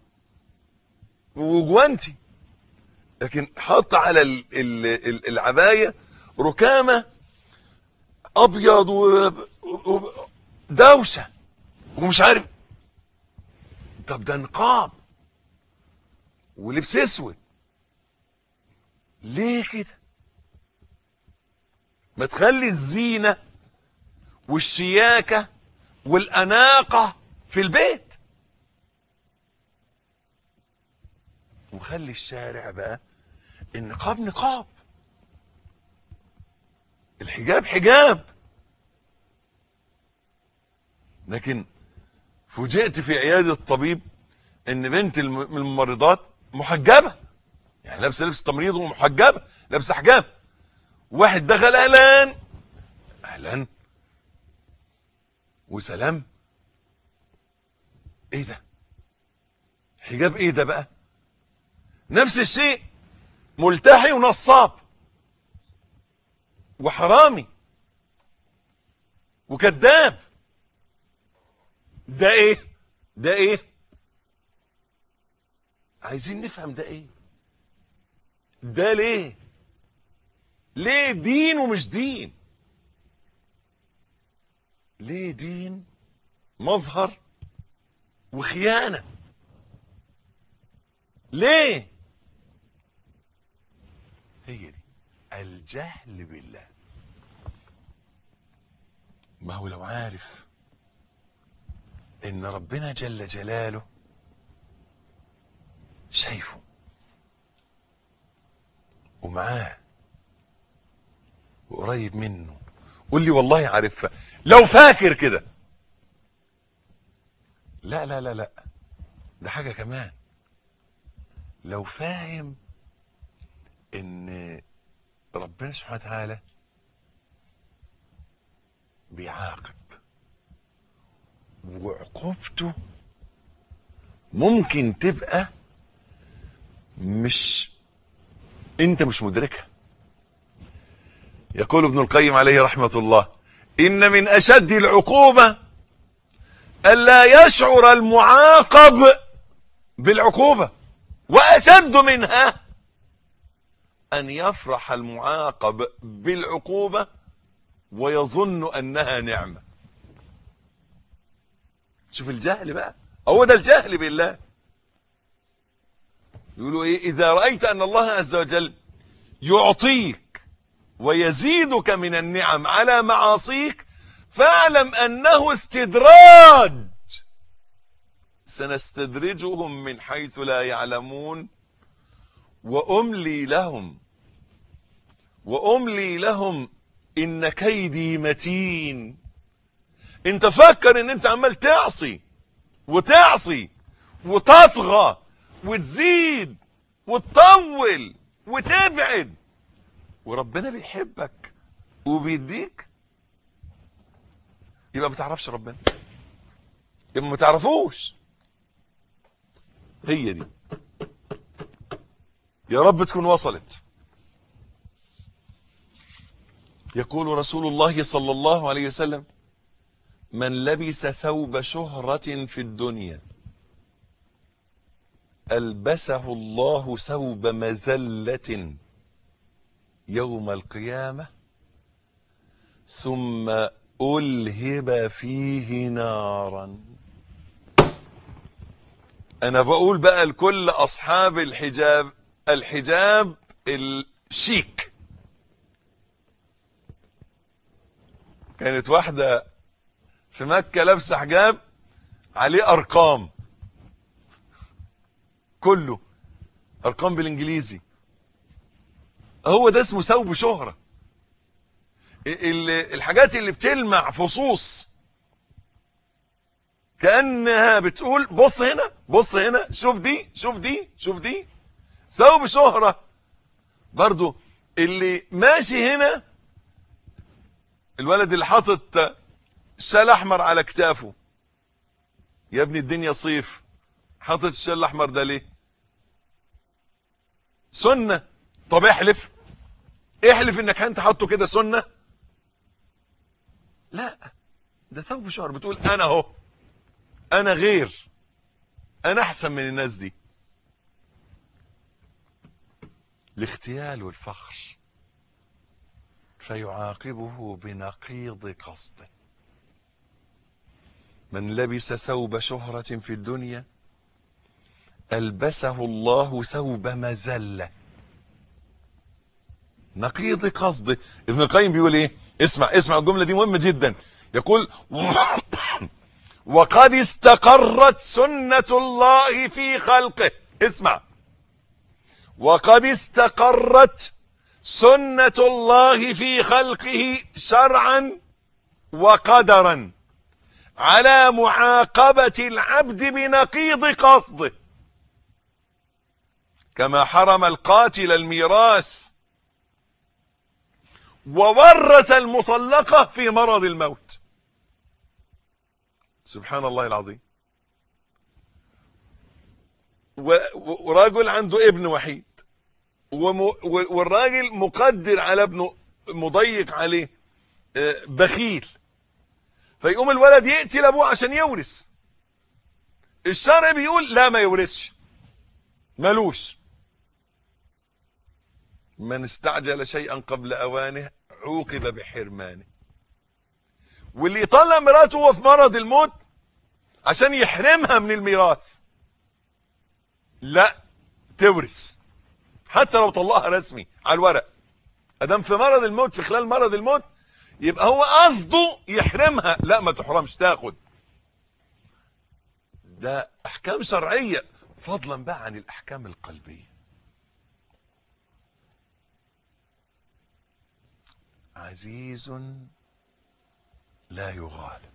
وجوانتي لكن حط على ال... ال... ال... العبايه ركامه ابيض و... و... دوشه ومش عارف طب ده نقاب ولبس اسود ليه كده ما تخلي الزينه والشياكة والأناقة في البيت وخلي الشارع بقى النقاب نقاب الحجاب حجاب لكن فوجئت في عيادة الطبيب ان بنت الم- من الممرضات محجبة يعني لابسه لبس تمريض ومحجبة لابسه حجاب واحد دخل اهلا اهلا وسلام ايه ده حجاب ايه ده بقى نفس الشيء ملتحي ونصاب وحرامي وكذاب ده ايه ده ايه عايزين نفهم ده ايه ده ليه ليه دين ومش دين ليه دين مظهر وخيانة ليه هي دي الجهل بالله ما هو لو عارف ان ربنا جل جلاله شايفه ومعاه وقريب منه قول لي والله عارفها لو فاكر كده لا لا لا لا ده حاجة كمان لو فاهم ان ربنا سبحانه وتعالى بيعاقب وعقوبته ممكن تبقى مش انت مش مدركها يقول ابن القيم عليه رحمة الله إن من أشد العقوبة ألا يشعر المعاقب بالعقوبة وأشد منها أن يفرح المعاقب بالعقوبة ويظن أنها نعمة شوف الجهل بقى هو ده الجهل بالله يقولوا ايه اذا رأيت ان الله عز وجل يعطيك ويزيدك من النعم على معاصيك فاعلم انه استدراج سنستدرجهم من حيث لا يعلمون واملي لهم واملي لهم ان كيدي متين انت فكر ان انت عمال تعصي وتعصي وتطغى وتزيد وتطول وتبعد وربنا بيحبك وبيديك يبقى ما تعرفش ربنا يبقى ما تعرفوش هي دي يا رب تكون وصلت يقول رسول الله صلى الله عليه وسلم من لبس ثوب شهرة في الدنيا ألبسه الله ثوب مذلة يوم القيامة ثم ألهب فيه نارا أنا بقول بقى لكل أصحاب الحجاب الحجاب الشيك كانت واحدة في مكة لابسة حجاب عليه أرقام كله أرقام بالإنجليزي هو ده اسمه ثوب شهرة الحاجات اللي بتلمع فصوص كأنها بتقول بص هنا بص هنا شوف دي شوف دي شوف دي ثوب شهرة برضو اللي ماشي هنا الولد اللي حاطط شال احمر على كتافه يا ابني الدنيا صيف حاطط الشال الاحمر ده ليه سنة طب احلف احلف انك انت حاطه كده سنة لا ده ثوب شهر بتقول انا اهو انا غير انا احسن من الناس دي الاختيال والفخر فيعاقبه بنقيض قصده من لبس ثوب شهرة في الدنيا ألبسه الله ثوب مزلة نقيض قصده ابن القيم بيقول ايه اسمع اسمع الجملة دي مهمة جدا يقول وقد استقرت سنة الله في خلقه اسمع وقد استقرت سنة الله في خلقه شرعا وقدرا على معاقبة العبد بنقيض قصده كما حرم القاتل الميراث وورث المطلقة في مرض الموت سبحان الله العظيم ورجل عنده ابن وحيد والراجل مقدر على ابنه مضيق عليه بخيل فيقوم الولد يقتل ابوه عشان يورث الشرع بيقول لا ما يورثش ملوش من استعجل شيئا قبل اوانه عوقب بحرمانه واللي يطلع مراته وهو في مرض الموت عشان يحرمها من الميراث لا تورث حتى لو طلقها رسمي على الورق ادام في مرض الموت في خلال مرض الموت يبقى هو قصده يحرمها لا ما تحرمش تاخد ده احكام شرعية فضلا بقى عن الاحكام القلبية عزيز لا يغالب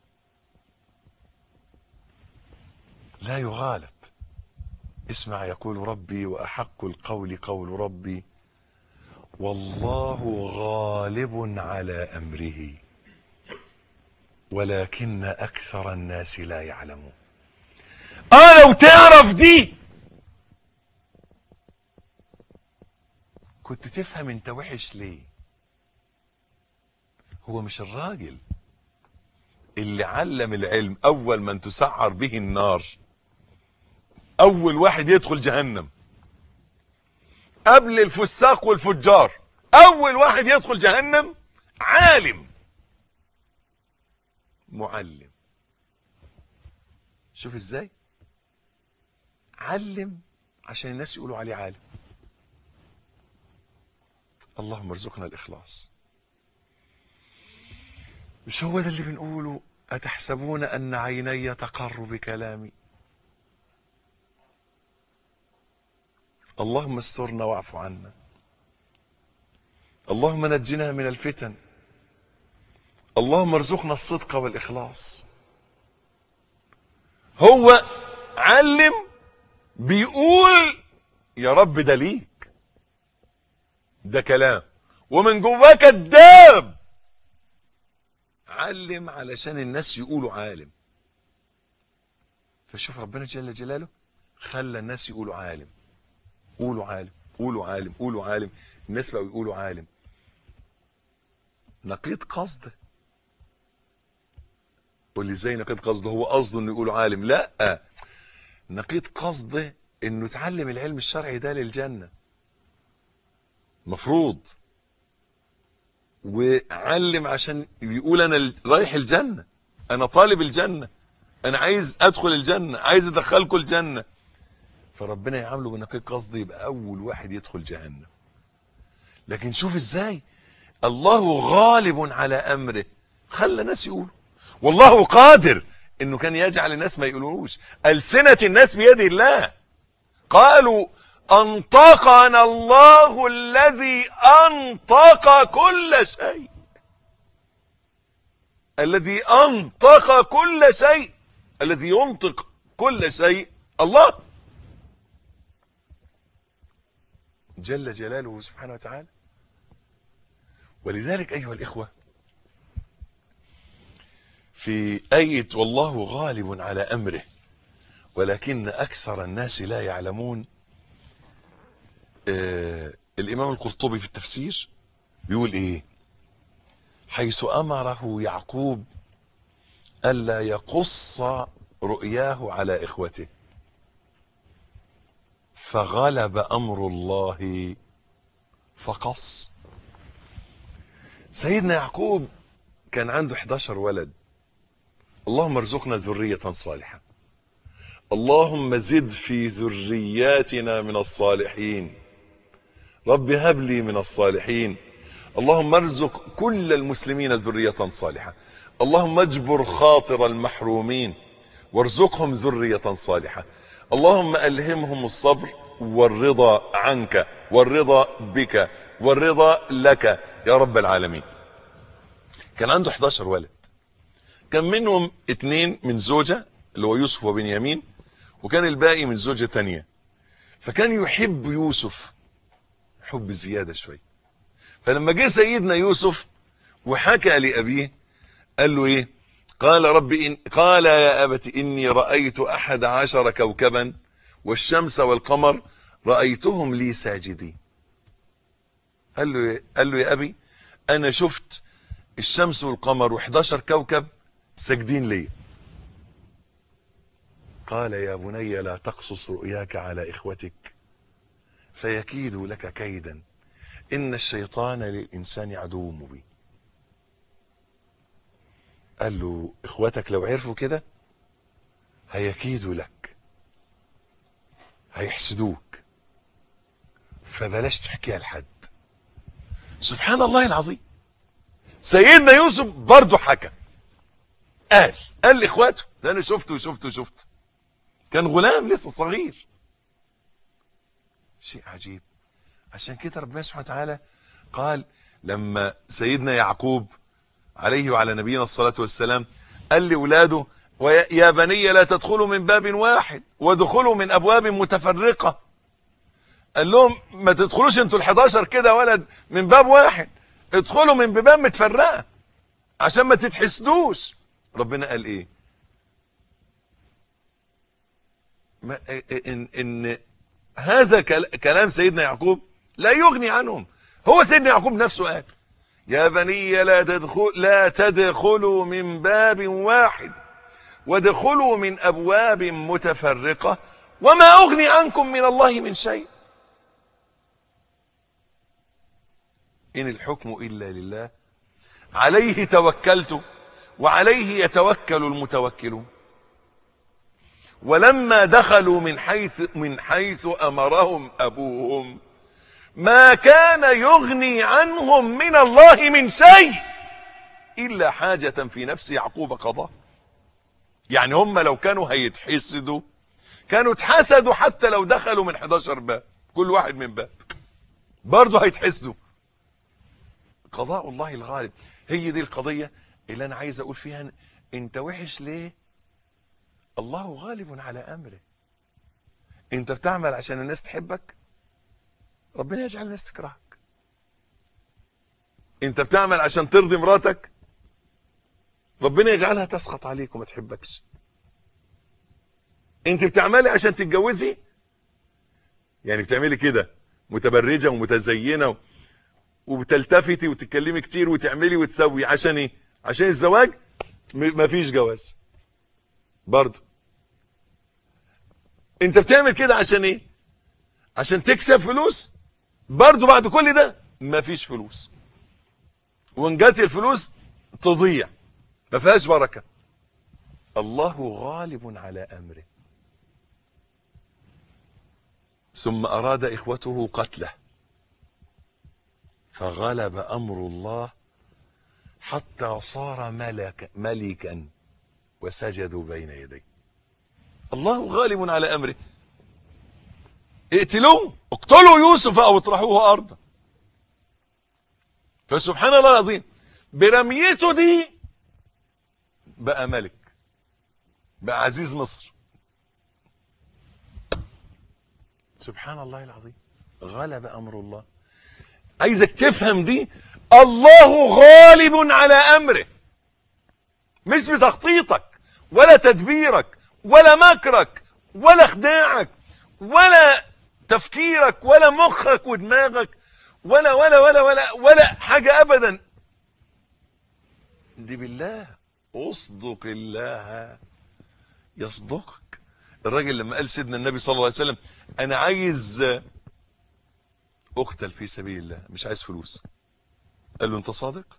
لا يغالب اسمع يقول ربي واحق القول قول ربي والله غالب على امره ولكن اكثر الناس لا يعلمون اه لو تعرف دي كنت تفهم انت وحش ليه هو مش الراجل اللي علم العلم اول من تسعر به النار اول واحد يدخل جهنم قبل الفساق والفجار اول واحد يدخل جهنم عالم معلم شوف ازاي علم عشان الناس يقولوا عليه عالم اللهم ارزقنا الإخلاص مش هو ده اللي بنقوله أتحسبون أن عيني تقر بكلامي اللهم استرنا واعف عنا اللهم نجنا من الفتن اللهم ارزقنا الصدق والإخلاص هو علم بيقول يا رب ده ليك ده كلام ومن جواه كذاب علم علشان الناس يقولوا عالم فشوف ربنا جل جلاله خلى الناس يقولوا عالم قولوا عالم قولوا عالم قولوا عالم الناس بقوا يقولوا عالم نقيض قصده قول لي ازاي نقيض قصده هو قصده انه يقولوا عالم لا نقيض قصده انه اتعلم العلم الشرعي ده للجنه مفروض وعلم عشان يقول انا رايح الجنه انا طالب الجنه انا عايز ادخل الجنه عايز ادخلكم الجنه فربنا يعامله بنقيض قصد يبقى اول واحد يدخل جهنم لكن شوف ازاي الله غالب على امره خلى الناس يقولوا والله قادر انه كان يجعل الناس ما يقولوش السنه الناس بيد الله قالوا انطقنا الله الذي انطق كل شيء الذي انطق كل شيء الذي ينطق كل شيء الله جل جلاله سبحانه وتعالى ولذلك أيها الإخوة في آية والله غالب على أمره ولكن أكثر الناس لا يعلمون آه الإمام القرطبي في التفسير بيقول إيه حيث أمره يعقوب ألا يقص رؤياه على إخوته فغلب أمر الله فقص سيدنا يعقوب كان عنده 11 ولد اللهم ارزقنا ذرية صالحة اللهم زد في ذرياتنا من الصالحين رب هب لي من الصالحين اللهم ارزق كل المسلمين ذرية صالحة اللهم اجبر خاطر المحرومين وارزقهم ذرية صالحة اللهم ألهمهم الصبر والرضا عنك والرضا بك والرضا لك يا رب العالمين كان عنده 11 ولد كان منهم اتنين من زوجة اللي هو يوسف وبنيامين وكان الباقي من زوجة تانية فكان يحب يوسف حب زيادة شوي فلما جه سيدنا يوسف وحكى لأبيه قال له ايه قال رب إن قال يا أبت إني رأيت أحد عشر كوكبا والشمس والقمر رأيتهم لي ساجدين قال له قال له يا أبي أنا شفت الشمس والقمر و11 كوكب ساجدين لي قال يا بني لا تقصص رؤياك على إخوتك فيكيدوا لك كيدا إن الشيطان للإنسان عدو مبين قال له إخوتك لو عرفوا كده هيكيدوا لك هيحسدوك فبلاش تحكيها لحد سبحان الله العظيم سيدنا يوسف برضه حكى قال قال لاخواته ده انا شفته وشفته وشفته كان غلام لسه صغير شيء عجيب عشان كده ربنا سبحانه وتعالى قال لما سيدنا يعقوب عليه وعلى نبينا الصلاة والسلام قال لأولاده يا بني لا تدخلوا من باب واحد وادخلوا من أبواب متفرقة قال لهم ما تدخلوش انتوا ال11 كده ولد من باب واحد ادخلوا من بيبان متفرقة عشان ما تتحسدوش ربنا قال ايه ما ان, إن هذا كلام سيدنا يعقوب لا يغني عنهم هو سيدنا يعقوب نفسه قال يا بني لا تدخل لا تدخلوا من باب واحد وادخلوا من ابواب متفرقه وما اغني عنكم من الله من شيء ان الحكم الا لله عليه توكلت وعليه يتوكل المتوكلون ولما دخلوا من حيث من حيث امرهم ابوهم ما كان يغني عنهم من الله من شيء الا حاجة في نفس يعقوب قضاه يعني هم لو كانوا هيتحسدوا كانوا اتحسدوا حتى لو دخلوا من 11 باب كل واحد من باب برضه هيتحسدوا قضاء الله الغالب هي دي القضية اللي انا عايز اقول فيها انت وحش ليه الله غالب على امره انت بتعمل عشان الناس تحبك ربنا يجعل الناس تكرهك انت بتعمل عشان ترضي مراتك ربنا يجعلها تسخط عليك وما تحبكش انت بتعملي عشان تتجوزي يعني بتعملي كده متبرجه ومتزينه و... وبتلتفتي وتتكلمي كتير وتعملي وتسوي عشان ايه عشان الزواج م... مفيش جواز برضه انت بتعمل كده عشان ايه عشان تكسب فلوس برضه بعد كل ده مفيش فلوس وان جات الفلوس تضيع ما فيهاش بركه الله غالب على امره ثم اراد اخوته قتله فغلب امر الله حتى صار ملك ملكا وسجدوا بين يديه الله غالب على امره اقتلوه اقتلوا يوسف او اطرحوه ارضا فسبحان الله العظيم برميته دي بقى ملك بقى عزيز مصر سبحان الله العظيم غلب امر الله عايزك تفهم دي الله غالب على امره مش بتخطيطك ولا تدبيرك ولا مكرك ولا خداعك ولا تفكيرك ولا مخك ودماغك ولا ولا ولا ولا ولا حاجة ابدا دي بالله اصدق الله يصدقك الراجل لما قال سيدنا النبي صلى الله عليه وسلم انا عايز اقتل في سبيل الله مش عايز فلوس قال له انت صادق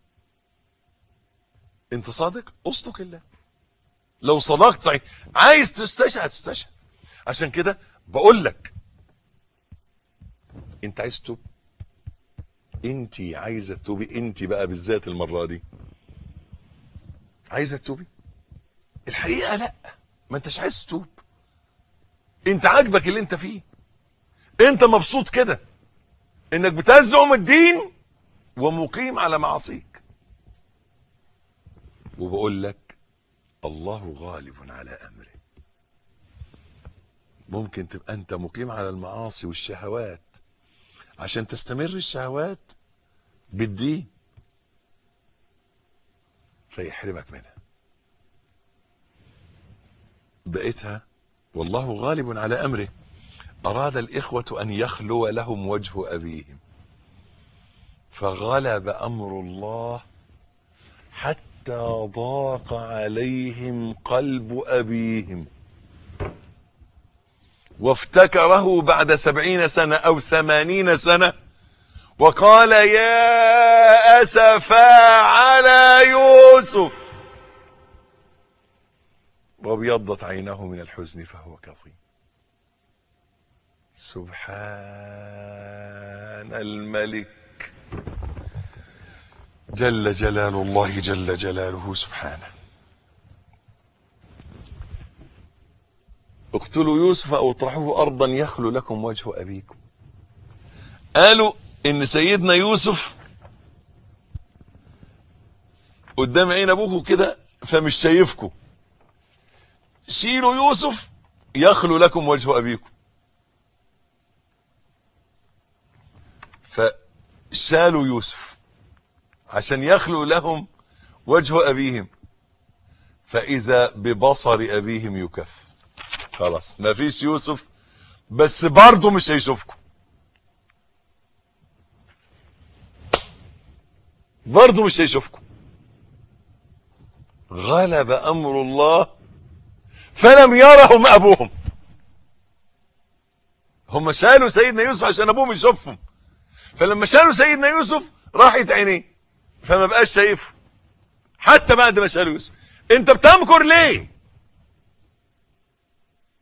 انت صادق اصدق الله لو صدقت صحيح عايز تستشهد تستشهد عشان كده بقول لك انت عايز تتوب انت عايزه تتوبي انت بقى بالذات المره دي عايزه تتوبي الحقيقه لا ما انتش عايز تتوب انت عاجبك اللي انت فيه انت مبسوط كده انك بتزعم الدين ومقيم على معاصيك وبقول لك الله غالب على امره ممكن تبقى انت مقيم على المعاصي والشهوات عشان تستمر الشهوات بالدين فيحرمك منها بقيتها والله غالب على امره اراد الاخوة ان يخلو لهم وجه ابيهم فغلب امر الله حتى ضاق عليهم قلب ابيهم وافتكره بعد سبعين سنة او ثمانين سنة وقال يا اسفا على يوسف وابيضت عيناه من الحزن فهو كظيم سبحان الملك جل جلال الله جل جلاله سبحانه اقتلوا يوسف او اطرحوه ارضا يخلو لكم وجه ابيكم قالوا ان سيدنا يوسف قدام عين ابوه كده فمش شايفكم شيلوا يوسف يخلو لكم وجه ابيكم فشالوا يوسف عشان يخلو لهم وجه ابيهم فاذا ببصر ابيهم يكف خلاص ما فيش يوسف بس برضه مش هيشوفكم برضه مش هيشوفكم غلب امر الله فلم يرهم ابوهم هم شالوا سيدنا يوسف عشان ابوهم يشوفهم فلما شالوا سيدنا يوسف راحت عينيه فما بقاش شايفه حتى بعد ما شالوا يوسف انت بتمكر ليه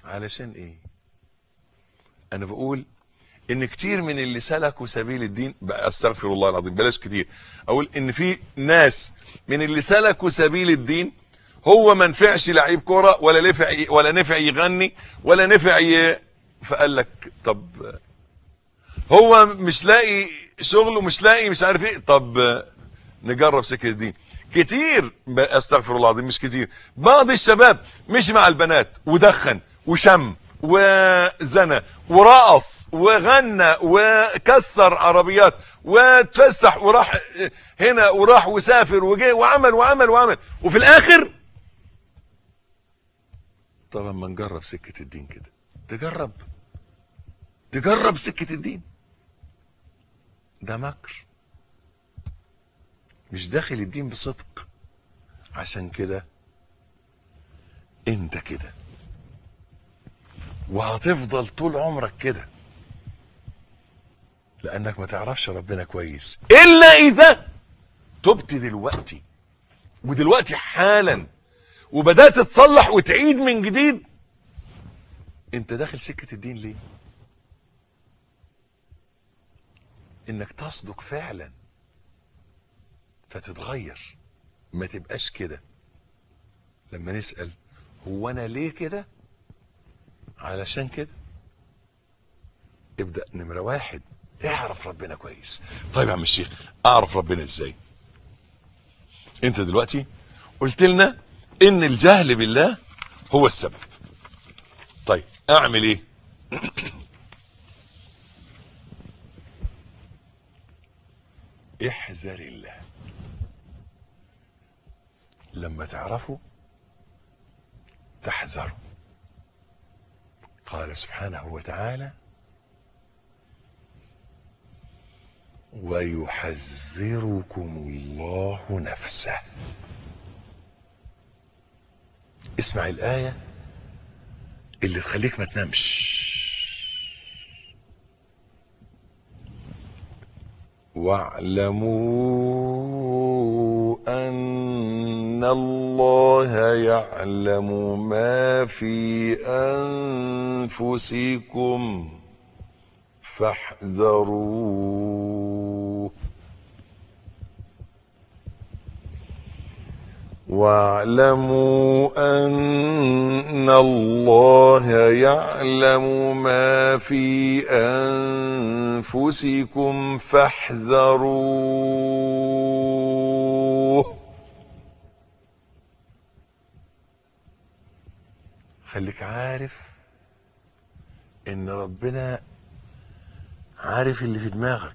علشان ايه انا بقول ان كتير من اللي سلكوا سبيل الدين بقى استغفر الله العظيم بلاش كتير اقول ان في ناس من اللي سلكوا سبيل الدين هو ما نفعش لعيب كوره ولا نفع ولا نفع يغني ولا نفع ي... فقال لك طب هو مش لاقي شغل ومش لاقي مش عارف ايه طب نجرب سكه الدين كتير استغفر الله العظيم مش كتير بعض الشباب مشي مع البنات ودخن وشم وزنى ورقص وغنى وكسر عربيات وتفسح وراح هنا وراح وسافر وجي وعمل وعمل وعمل وفي الاخر طب اما نجرب سكة الدين كده تجرب تجرب سكة الدين ده مكر مش داخل الدين بصدق عشان كده انت كده وهتفضل طول عمرك كده لانك ما تعرفش ربنا كويس الا اذا تبت دلوقتي ودلوقتي حالا وبدات تصلح وتعيد من جديد انت داخل سكه الدين ليه انك تصدق فعلا فتتغير ما تبقاش كده لما نسال هو انا ليه كده علشان كده ابدأ نمرة واحد اعرف ربنا كويس طيب يا عم الشيخ اعرف ربنا ازاي انت دلوقتي قلت لنا ان الجهل بالله هو السبب طيب اعمل ايه احذر الله لما تعرفه تحذره قال سبحانه وتعالى ويحذركم الله نفسه اسمع الآية اللي تخليك ما تنامش واعلموا أن الله يعلم ما في أنفسكم فاحذروه واعلموا أن الله يعلم ما في أنفسكم فاحذروه خليك عارف ان ربنا عارف اللي في دماغك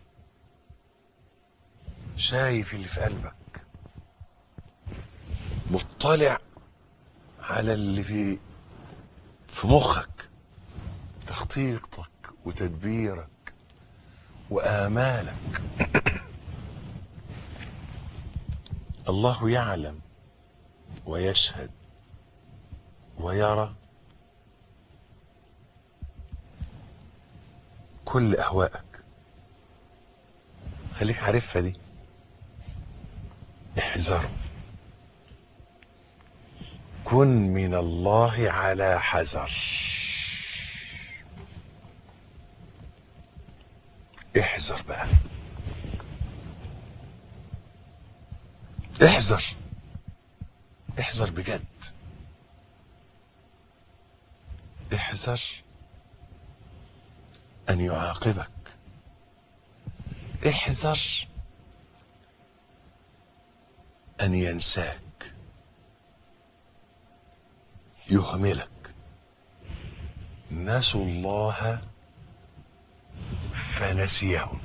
شايف اللي في قلبك مطلع على اللي في في مخك تخطيطك وتدبيرك وآمالك الله يعلم ويشهد ويرى كل أهوائك خليك عارفها دي احذروا كن من الله على حذر احذر بقى احذر احذر بجد احذر ان يعاقبك احذر ان ينساك يهملك نسوا الله فنسيهم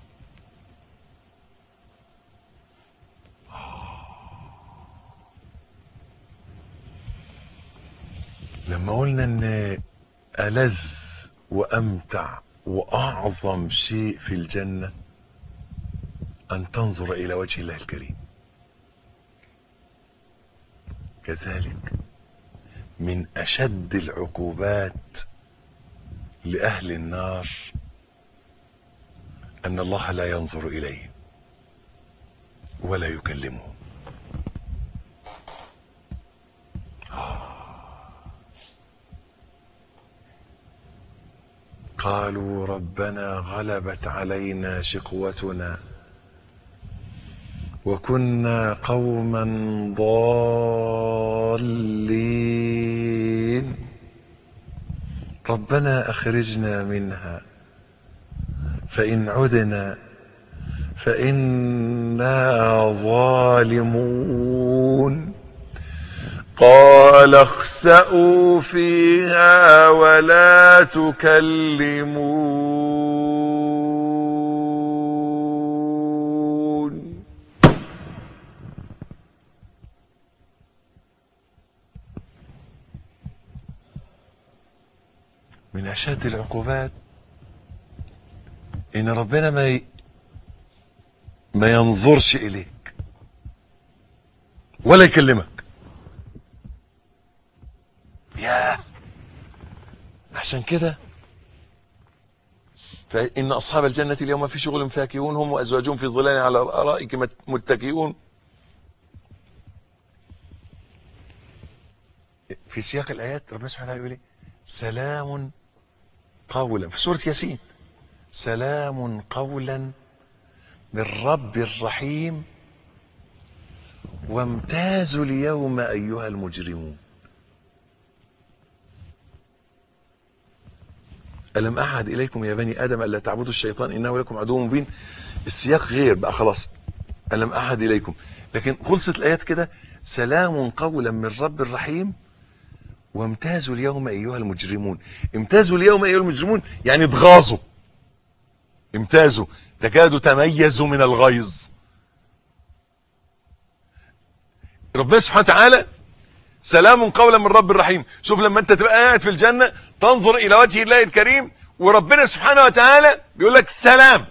لما قلنا ان ألذ وأمتع وأعظم شيء في الجنة أن تنظر إلى وجه الله الكريم كذلك من أشد العقوبات لأهل النار أن الله لا ينظر إليهم ولا يكلمهم قالوا ربنا غلبت علينا شقوتنا وكنا قوما ضالين ربنا اخرجنا منها فان عدنا فانا ظالمون قال اخسأوا فيها ولا تكلمون من أشد العقوبات إن ربنا ما ي... ما ينظرش إليك ولا يكلمك ياه عشان كده فإن أصحاب الجنة اليوم في شغل فاكهون هم وأزواجهم في ظلال على الأرائك متكئون في سياق الآيات ربنا سبحانه وتعالى يقول إيه؟ سلام قولا في سورة ياسين سلام قولا من رب رحيم وامتازوا اليوم أيها المجرمون ألم أعهد إليكم يا بني آدم ألا تعبدوا الشيطان إنه لكم عدو مبين السياق غير بقى خلاص ألم أعهد إليكم لكن خلصت الآيات كده سلام قولا من رب الرحيم وامتازوا اليوم أيها المجرمون امتازوا اليوم أيها المجرمون يعني اتغاظوا امتازوا تكادوا تميزوا من الغيظ ربنا سبحانه وتعالى سلام قولا من رب الرحيم شوف لما انت تبقى قاعد في الجنة تنظر الى وجه الله الكريم وربنا سبحانه وتعالى بيقول لك سلام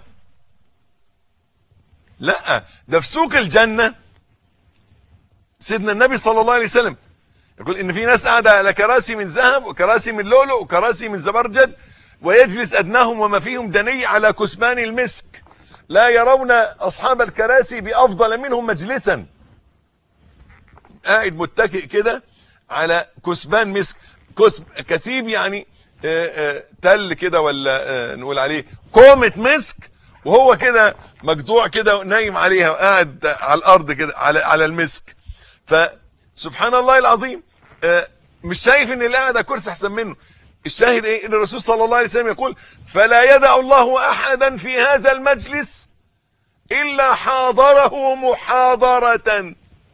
لا ده في سوق الجنة سيدنا النبي صلى الله عليه وسلم يقول ان في ناس قاعدة على كراسي من ذهب وكراسي من لؤلؤ وكراسي من زبرجد ويجلس ادناهم وما فيهم دني على كثبان المسك لا يرون اصحاب الكراسي بافضل منهم مجلسا قاعد متكئ كده على كثبان مسك كثب كثيب يعني آآ آآ تل كده ولا نقول عليه كومة مسك وهو كده مجدوع كده نايم عليها وقاعد على الارض كده على على المسك فسبحان الله العظيم مش شايف ان اللي قاعد على كرسي احسن منه الشاهد ايه ان الرسول صلى الله عليه وسلم يقول فلا يدع الله احدا في هذا المجلس الا حاضره محاضره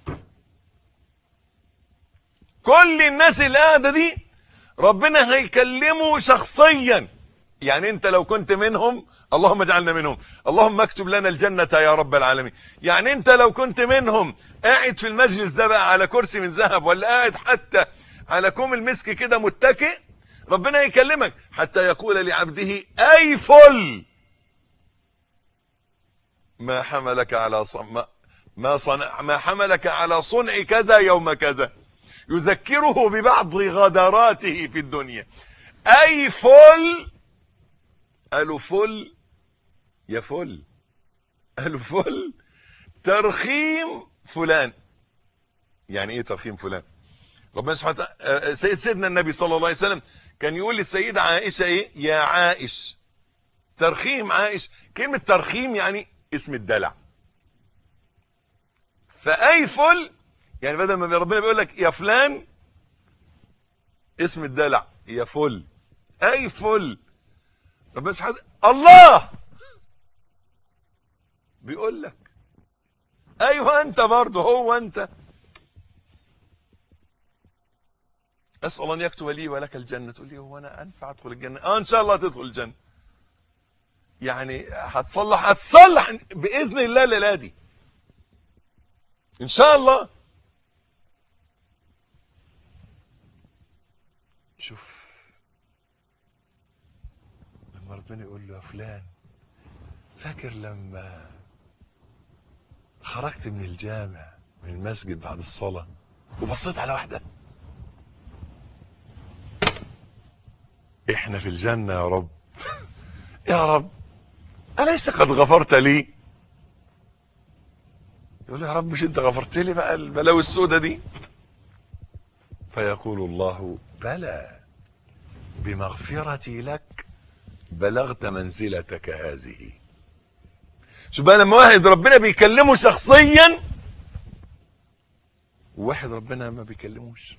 كل الناس اللي قاعده دي ربنا هيكلمه شخصيا يعني انت لو كنت منهم اللهم اجعلنا منهم اللهم اكتب لنا الجنة يا رب العالمين يعني انت لو كنت منهم قاعد في المجلس ده بقى على كرسي من ذهب ولا قاعد حتى على كوم المسك كده متكئ ربنا يكلمك حتى يقول لعبده اي فل ما حملك على صنع ما صنع ما حملك على صنع كذا يوم كذا يذكره ببعض غدراته في الدنيا اي فل قالوا فل يا فل قالوا فل ترخيم فلان يعني ايه ترخيم فلان ربنا سبحانه وتعالى سيد سيدنا النبي صلى الله عليه وسلم كان يقول للسيدة عائشة ايه يا عائش ترخيم عائش كلمة ترخيم يعني اسم الدلع فاي فل يعني بدل ما ربنا بيقول لك يا فلان اسم الدلع يا فل اي فل ربنا سبحانه الله بيقول لك ايوه انت برضه هو انت اسال ان يكتب لي ولك الجنه تقول لي هو انا انفع ادخل الجنه اه ان شاء الله تدخل الجنه يعني هتصلح هتصلح باذن الله الليله دي ان شاء الله شوف لما ربنا يقول له يا فلان فاكر لما خرجت من الجامع من المسجد بعد الصلاة وبصيت على واحدة احنا في الجنة يا رب يا رب أليس قد غفرت لي يقول يا رب مش انت غفرت لي بقى البلاوي السودة دي فيقول الله بلى بمغفرتي لك بلغت منزلتك هذه شوف بقى لما واحد ربنا بيكلمه شخصيا وواحد ربنا ما بيكلموش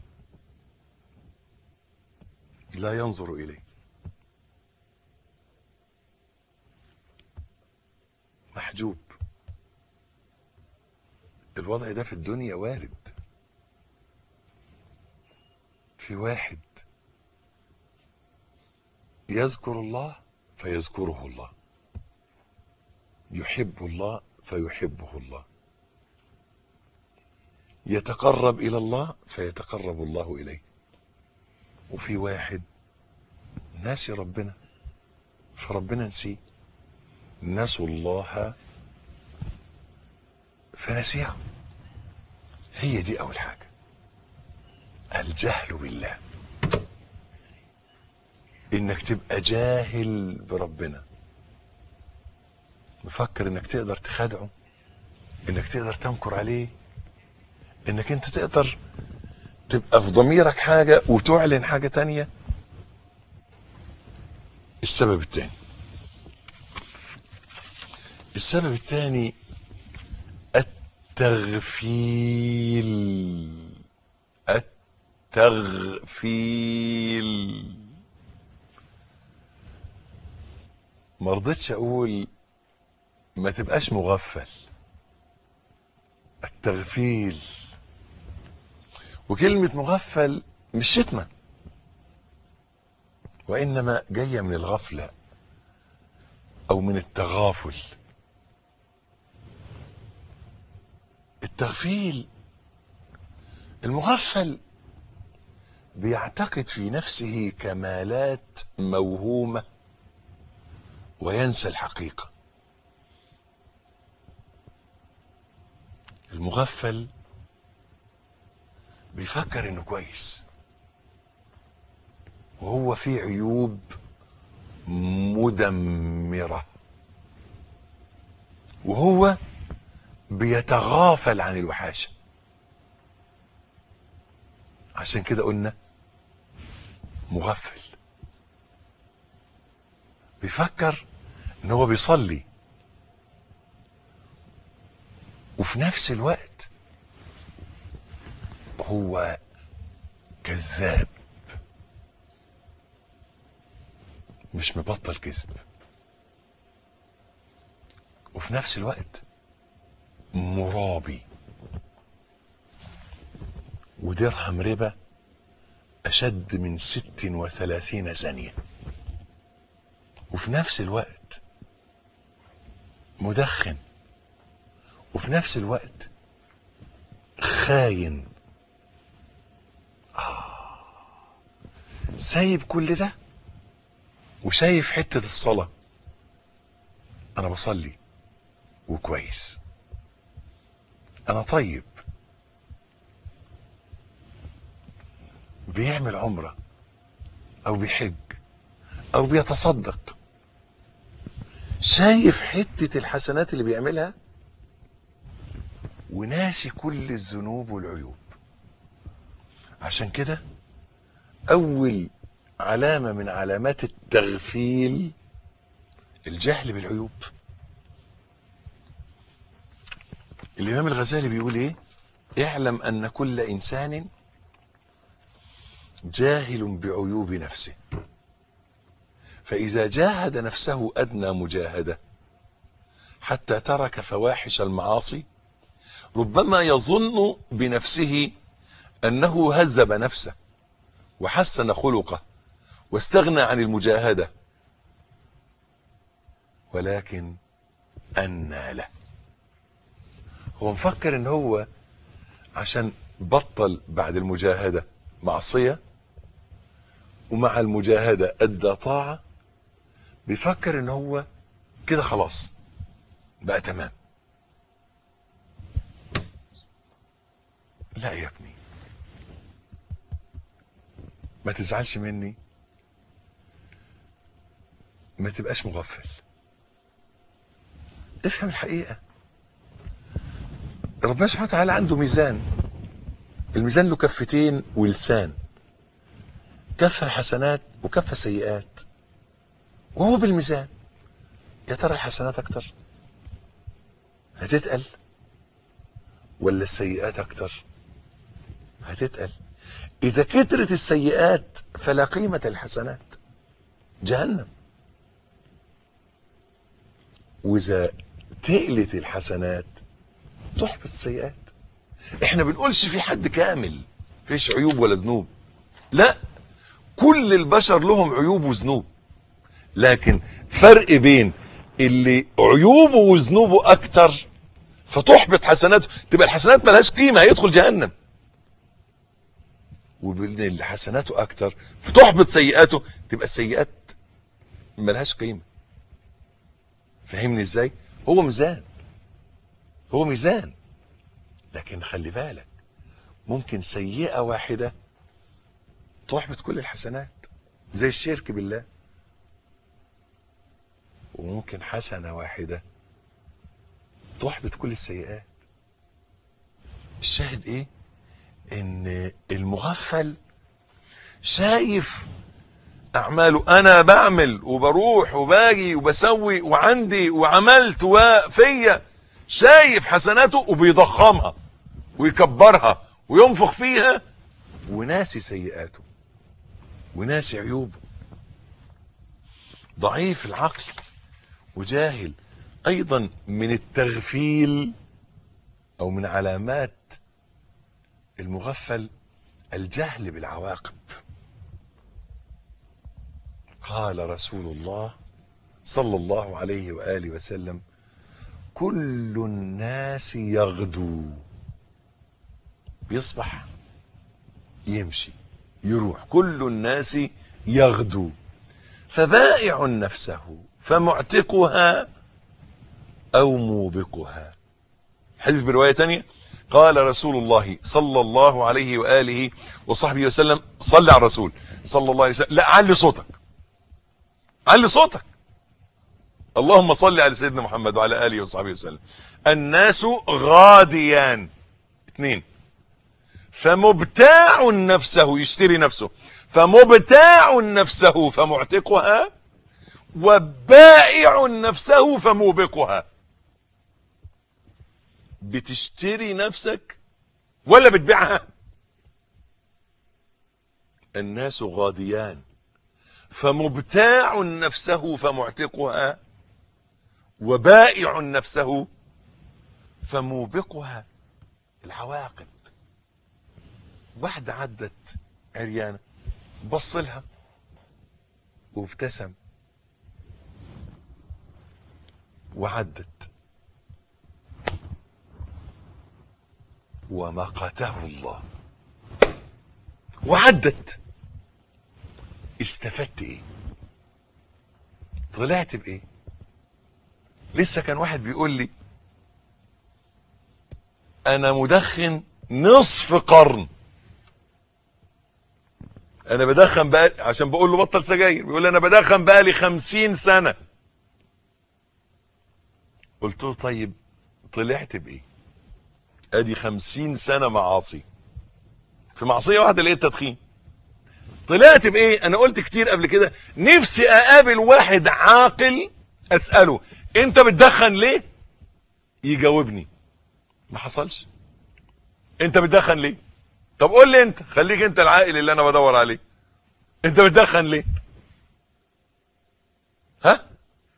لا ينظر إليه محجوب الوضع ده في الدنيا وارد في واحد يذكر الله فيذكره الله يحب الله فيحبه الله يتقرب إلى الله فيتقرب الله إليه وفي واحد ناسي ربنا فربنا نسيه نسوا الله فنسيهم هي دي أول حاجة الجهل بالله انك تبقى جاهل بربنا مفكر انك تقدر تخادعه انك تقدر تنكر عليه انك انت تقدر تبقى في ضميرك حاجة وتعلن حاجة تانية السبب التاني السبب التاني التغفيل التغفيل ما رضيتش اقول ما تبقاش مغفل التغفيل وكلمة مغفل مش شتمة وإنما جاية من الغفلة أو من التغافل التغفيل المغفل بيعتقد في نفسه كمالات موهومة وينسى الحقيقة المغفل بيفكر انه كويس وهو فيه عيوب مدمرة وهو بيتغافل عن الوحاشة عشان كده قلنا مغفل بيفكر ان هو بيصلي وفي نفس الوقت هو كذاب مش مبطل كذب وفي نفس الوقت مرابي ودرهم ربا أشد من ست وثلاثين ثانية وفي نفس الوقت مدخن وفي نفس الوقت خاين آه. سايب كل ده وشايف حتة الصلاة أنا بصلي وكويس أنا طيب بيعمل عمرة أو بيحج أو بيتصدق شايف حتة الحسنات اللي بيعملها وناسي كل الذنوب والعيوب عشان كده أول علامة من علامات التغفيل الجهل بالعيوب الإمام الغزالي بيقول إيه اعلم أن كل إنسان جاهل بعيوب نفسه فإذا جاهد نفسه أدنى مجاهدة حتى ترك فواحش المعاصي ربما يظن بنفسه أنه هذب نفسه وحسن خلقه واستغنى عن المجاهدة ولكن أنى له هو مفكر ان هو عشان بطل بعد المجاهدة معصية ومع المجاهدة ادى طاعة بيفكر ان هو كده خلاص بقى تمام لا يا ابني ما تزعلش مني ما تبقاش مغفل افهم الحقيقة ربنا سبحانه وتعالى عنده ميزان الميزان له كفتين ولسان كفة حسنات وكفة سيئات وهو بالميزان يا ترى الحسنات اكتر هتتقل ولا السيئات اكتر هتتقل اذا كترت السيئات فلا قيمة للحسنات جهنم واذا تقلت الحسنات تحبط السيئات احنا بنقولش في حد كامل فيش عيوب ولا ذنوب لا كل البشر لهم عيوب وذنوب لكن فرق بين اللي عيوبه وذنوبه اكتر فتحبط حسناته تبقى الحسنات ملهاش قيمه هيدخل جهنم وبين اللي حسناته اكتر فتحبط سيئاته تبقى السيئات ملهاش قيمه فهمني ازاي هو ميزان هو ميزان لكن خلي بالك ممكن سيئه واحده تحبط كل الحسنات زي الشرك بالله وممكن حسنة واحدة تحبط كل السيئات الشاهد ايه ان المغفل شايف اعماله انا بعمل وبروح وباجي وبسوي وعندي وعملت وفيا شايف حسناته وبيضخمها ويكبرها وينفخ فيها وناسي سيئاته وناسي عيوبه ضعيف العقل وجاهل ايضا من التغفيل او من علامات المغفل الجهل بالعواقب قال رسول الله صلى الله عليه واله وسلم كل الناس يغدو بيصبح يمشي يروح كل الناس يغدو فبائع نفسه فمعتقها او موبقها حديث برواية تانية قال رسول الله صلى الله عليه وآله وصحبه وسلم صلى على الرسول صلى الله عليه وسلم لا علي صوتك علي صوتك اللهم صل على سيدنا محمد وعلى آله وصحبه وسلم الناس غاديان اثنين فمبتاع نفسه يشتري نفسه فمبتاع نفسه فمعتقها وبائع نفسه فموبقها بتشتري نفسك ولا بتبيعها الناس غاديان فمبتاع نفسه فمعتقها وبائع نفسه فموبقها العواقب واحدة عدت عريانة بص لها وابتسم وعدت ومقته الله وعدت استفدت ايه طلعت بايه لسه كان واحد بيقول لي انا مدخن نصف قرن انا بدخن بقى عشان بقول له بطل سجاير بيقول لي انا بدخن بقى لي خمسين سنة قلت له طيب طلعت بايه ادي خمسين سنة معاصي في معصية واحدة لقيت تدخين طلعت بايه انا قلت كتير قبل كده نفسي اقابل واحد عاقل اسأله انت بتدخن ليه يجاوبني ما حصلش انت بتدخن ليه طب قول لي انت خليك انت العاقل اللي انا بدور عليه انت بتدخن ليه ها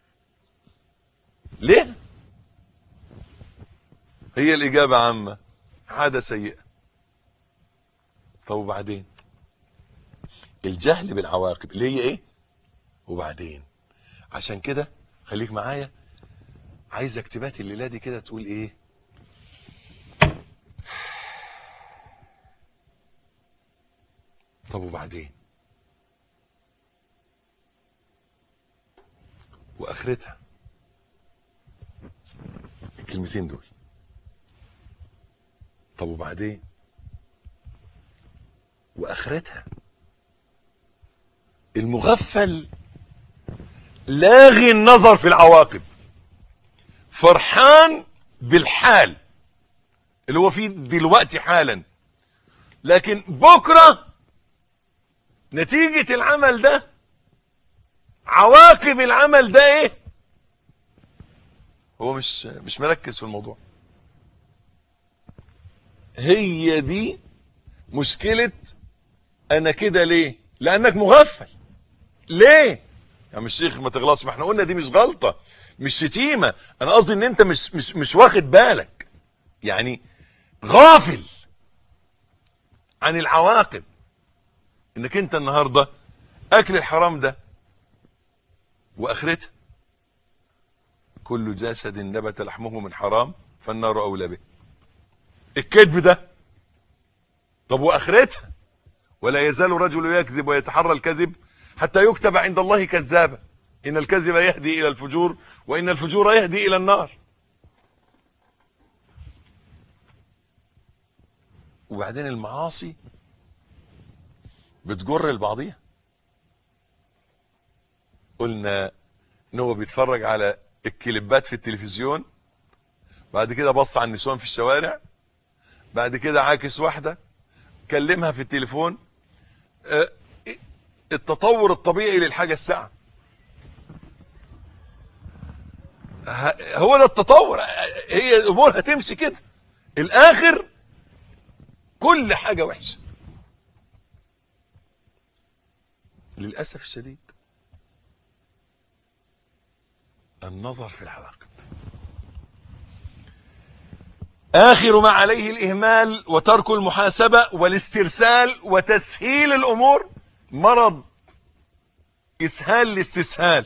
ليه هي الاجابة عامة عادة سيئة طب وبعدين الجهل بالعواقب اللي هي ايه وبعدين عشان كده خليك معايا عايزك تبات الليله دي كده تقول ايه طب وبعدين واخرتها الكلمتين دول طب وبعدين واخرتها المغفل لاغي النظر في العواقب فرحان بالحال اللي هو فيه دلوقتي حالا لكن بكرة نتيجة العمل ده عواقب العمل ده ايه هو مش مش مركز في الموضوع هي دي مشكلة انا كده ليه لانك مغفل ليه يا مش شيخ ما تغلطش ما احنا قلنا دي مش غلطة مش شتيمة انا قصدي ان انت مش مش مش واخد بالك يعني غافل عن العواقب انك انت النهاردة اكل الحرام ده واخرتها كل جسد نبت لحمه من حرام فالنار اولى به الكذب ده طب واخرتها ولا يزال رجل يكذب ويتحرى الكذب حتى يكتب عند الله كذابا ان الكذب يهدي الى الفجور وان الفجور يهدي الى النار وبعدين المعاصي بتجر لبعضيها قلنا ان هو بيتفرج على الكليبات في التلفزيون بعد كده بص على النسوان في الشوارع بعد كده عاكس واحدة كلمها في التليفون اه التطور الطبيعي للحاجة الساعة هو ده التطور هي الامور هتمشي كده الاخر كل حاجة وحشة للأسف الشديد النظر في العواقب آخر ما عليه الإهمال وترك المحاسبة والاسترسال وتسهيل الأمور مرض إسهال الاستسهال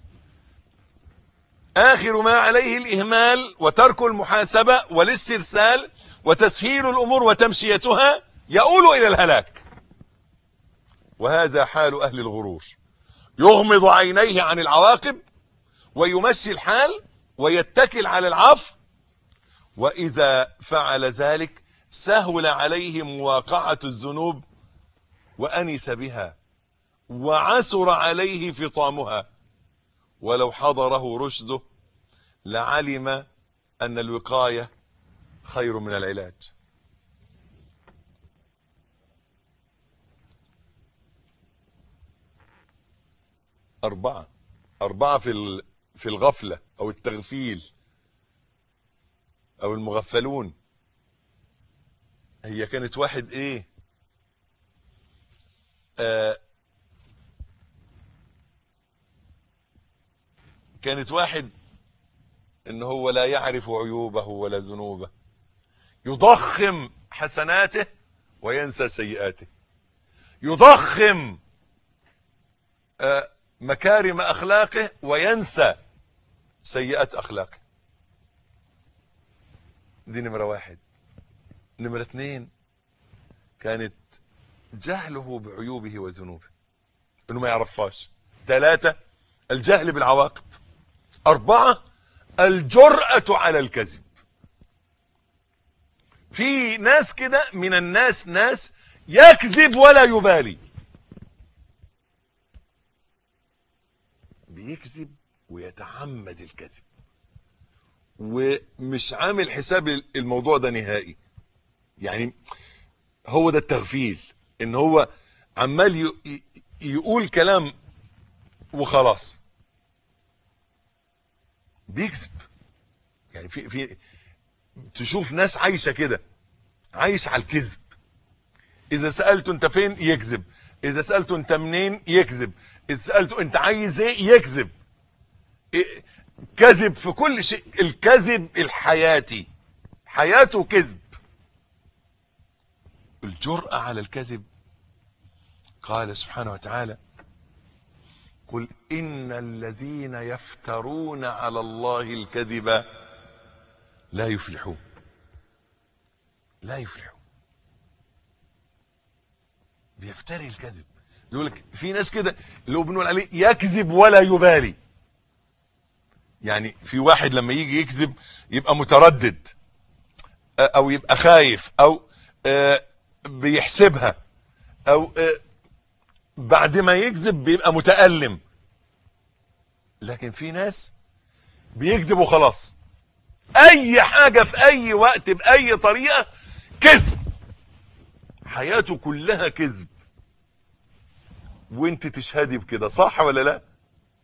آخر ما عليه الإهمال وترك المحاسبة والاسترسال وتسهيل الأمور وتمشيتها يؤول إلى الهلاك وهذا حال أهل الغرور يغمض عينيه عن العواقب ويمشي الحال ويتكل على العفو وإذا فعل ذلك سهل عليه مواقعة الذنوب وأنس بها وعسر عليه فطامها ولو حضره رشده لعلم أن الوقاية خير من العلاج أربعة أربعة في في الغفلة أو التغفيل أو المغفلون هي كانت واحد إيه آه كانت واحد إن هو لا يعرف عيوبه ولا ذنوبه يضخم حسناته وينسى سيئاته يضخم آه مكارم أخلاقه وينسى سيئات أخلاقه دي نمرة واحد نمرة اتنين كانت جهله بعيوبه وذنوبه انه ما يعرفهاش ثلاثة الجهل بالعواقب اربعة الجرأة على الكذب في ناس كده من الناس ناس يكذب ولا يبالي بيكذب ويتعمد الكذب ومش عامل حساب الموضوع ده نهائي يعني هو ده التغفيل ان هو عمال يقول كلام وخلاص بيكذب يعني في في تشوف ناس عايشه كده عايش على الكذب اذا سالته انت فين يكذب اذا سالته انت منين يكذب اذا سالته انت عايز ايه يكذب إيه كذب في كل شيء الكذب الحياتي حياته كذب الجرأة على الكذب قال سبحانه وتعالى قل إن الذين يفترون على الله الكذب لا يفلحون لا يفلحون بيفتري الكذب يقول لك في ناس كده اللي هو بنقول عليه يكذب ولا يبالي يعني في واحد لما يجي يكذب يبقى متردد او يبقى خايف او بيحسبها او بعد ما يكذب بيبقى متألم لكن في ناس بيكذب وخلاص اي حاجة في اي وقت باي طريقة كذب حياته كلها كذب وانت تشهدي بكده صح ولا لا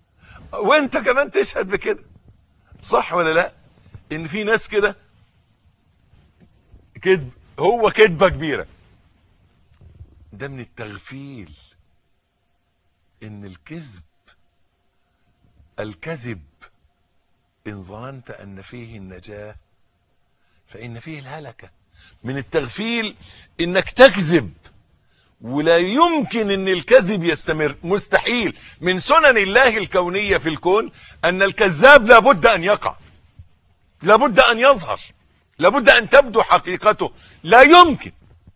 وانت كمان تشهد بكده صح ولا لا ان في ناس كده كذب هو كذبة كبيرة ده من التغفيل ان الكذب الكذب ان ظننت ان فيه النجاة فان فيه الهلكة من التغفيل انك تكذب ولا يمكن ان الكذب يستمر مستحيل من سنن الله الكونية في الكون ان الكذاب لابد ان يقع لابد ان يظهر لابد ان تبدو حقيقته لا يمكن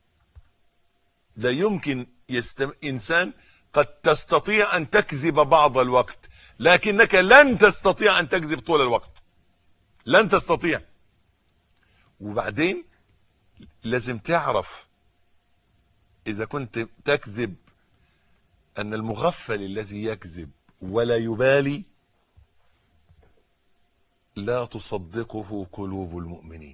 لا يمكن يستم... انسان قد تستطيع ان تكذب بعض الوقت لكنك لن تستطيع ان تكذب طول الوقت لن تستطيع وبعدين لازم تعرف اذا كنت تكذب ان المغفل الذي يكذب ولا يبالي لا تصدقه قلوب المؤمنين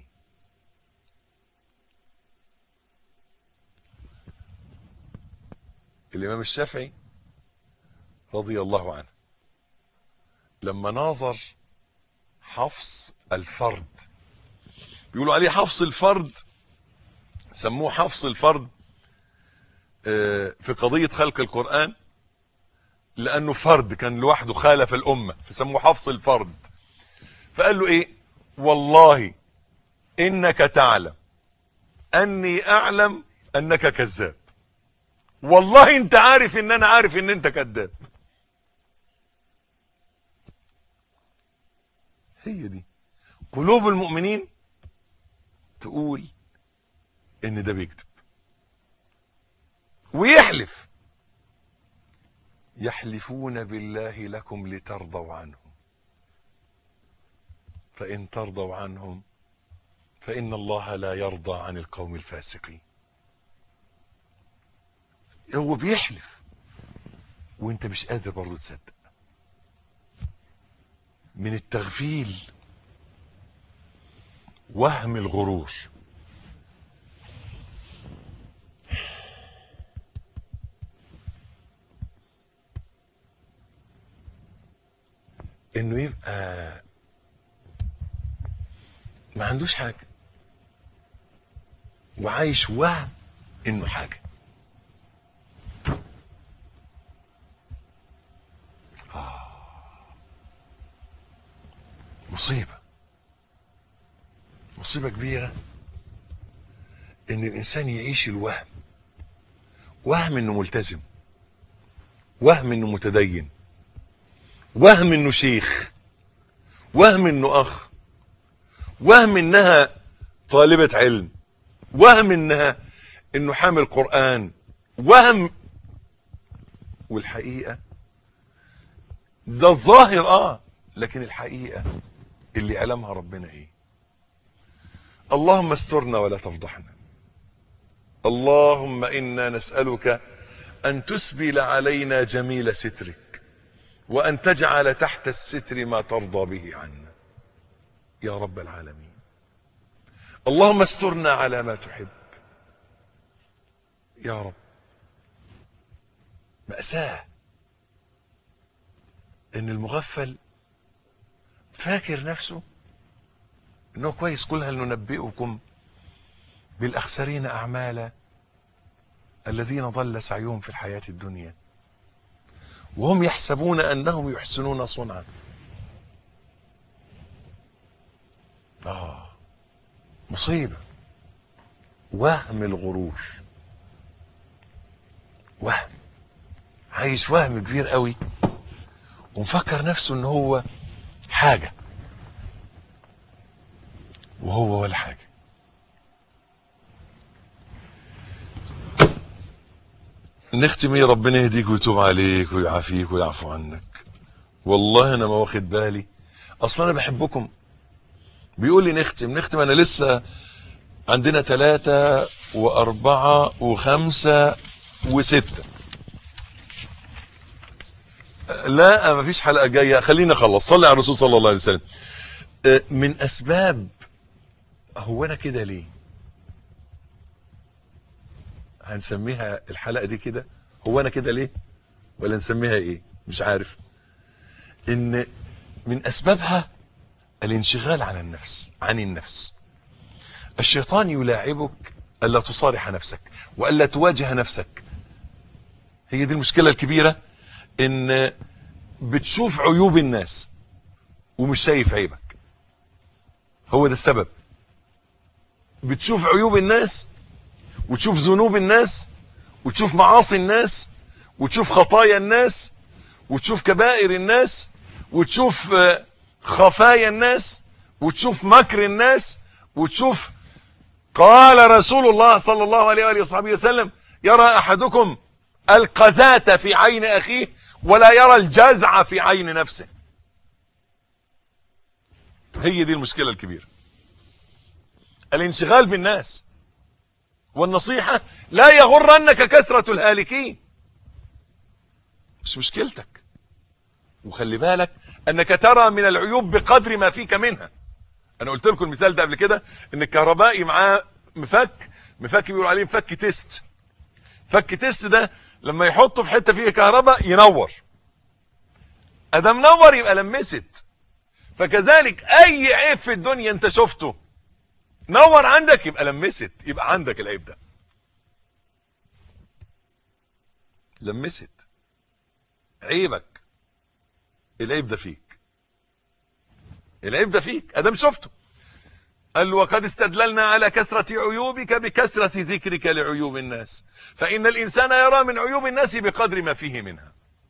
الامام الشافعي رضي الله عنه لما ناظر حفص الفرد بيقولوا عليه حفص الفرد سموه حفص الفرد في قضية خلق القرآن لأنه فرد كان لوحده خالف الأمة فسموه حفص الفرد فقال له إيه والله إنك تعلم أني أعلم أنك كذاب والله أنت عارف إن أنا عارف إن أنت كذاب هي دي قلوب المؤمنين تقول إن ده بيكذب ويحلف يحلفون بالله لكم لترضوا عنهم فإن ترضوا عنهم فإن الله لا يرضى عن القوم الفاسقين هو بيحلف وانت مش قادر برضه تصدق من التغفيل وهم الغرور انه يبقى ما عندوش حاجة وعايش وهم انه حاجة آه. مصيبة مصيبة كبيرة ان الانسان يعيش الوهم وهم انه ملتزم وهم انه متدين وهم انه شيخ وهم انه اخ وهم انها طالبة علم وهم انها انه حامل قرآن وهم والحقيقة ده الظاهر اه لكن الحقيقة اللي يعلمها ربنا ايه اللهم استرنا ولا تفضحنا اللهم انا نسألك ان تسبل علينا جميل سترك وأن تجعل تحت الستر ما ترضى به عنا يا رب العالمين اللهم استرنا على ما تحب يا رب مأساة ان المغفل فاكر نفسه انه كويس قل هل ننبئكم بالاخسرين اعمالا الذين ضل سعيهم في الحياة الدنيا وهم يحسبون انهم يحسنون صنعا اه مصيبة وهم الغرور وهم عايش وهم كبير قوي ومفكر نفسه ان هو حاجة وهو ولا حاجة نختم ايه ربنا يهديك ويتوب عليك ويعافيك ويعفو عنك والله انا ما واخد بالي اصلا انا بحبكم بيقول لي نختم نختم انا لسه عندنا ثلاثة واربعة وخمسة وستة لا ما فيش حلقة جاية خلينا خلص صلي على الرسول صلى الله عليه وسلم من اسباب هو انا كده ليه هنسميها الحلقة دي كده هو انا كده ليه ولا نسميها ايه مش عارف ان من اسبابها الانشغال عن النفس عن النفس الشيطان يلاعبك الا تصارح نفسك والا تواجه نفسك هي دي المشكلة الكبيرة ان بتشوف عيوب الناس ومش شايف عيبك هو ده السبب بتشوف عيوب الناس وتشوف ذنوب الناس وتشوف معاصي الناس وتشوف خطايا الناس وتشوف كبائر الناس وتشوف خفايا الناس وتشوف مكر الناس وتشوف قال رسول الله صلى الله عليه وآله وصحبه وسلم يرى أحدكم القذاة في عين أخيه ولا يرى الجزع في عين نفسه هي دي المشكلة الكبيرة الانشغال بالناس والنصيحة لا يغرنك كثرة الهالكين مش مشكلتك وخلي بالك انك ترى من العيوب بقدر ما فيك منها انا قلت لكم المثال ده قبل كده ان الكهربائي معاه مفك مفك بيقولوا عليه مفك تيست فك تيست ده لما يحطه في حته فيها كهرباء ينور ادام نور يبقى لمست فكذلك اي عيب في الدنيا انت شفته نور عندك يبقى لمست يبقى عندك العيب ده لمست عيبك العيب ده فيك العيب ده فيك ادم شفته قال وقد استدللنا على كثرة عيوبك بكثرة ذكرك لعيوب الناس فإن الإنسان يرى من عيوب الناس بقدر ما فيه منها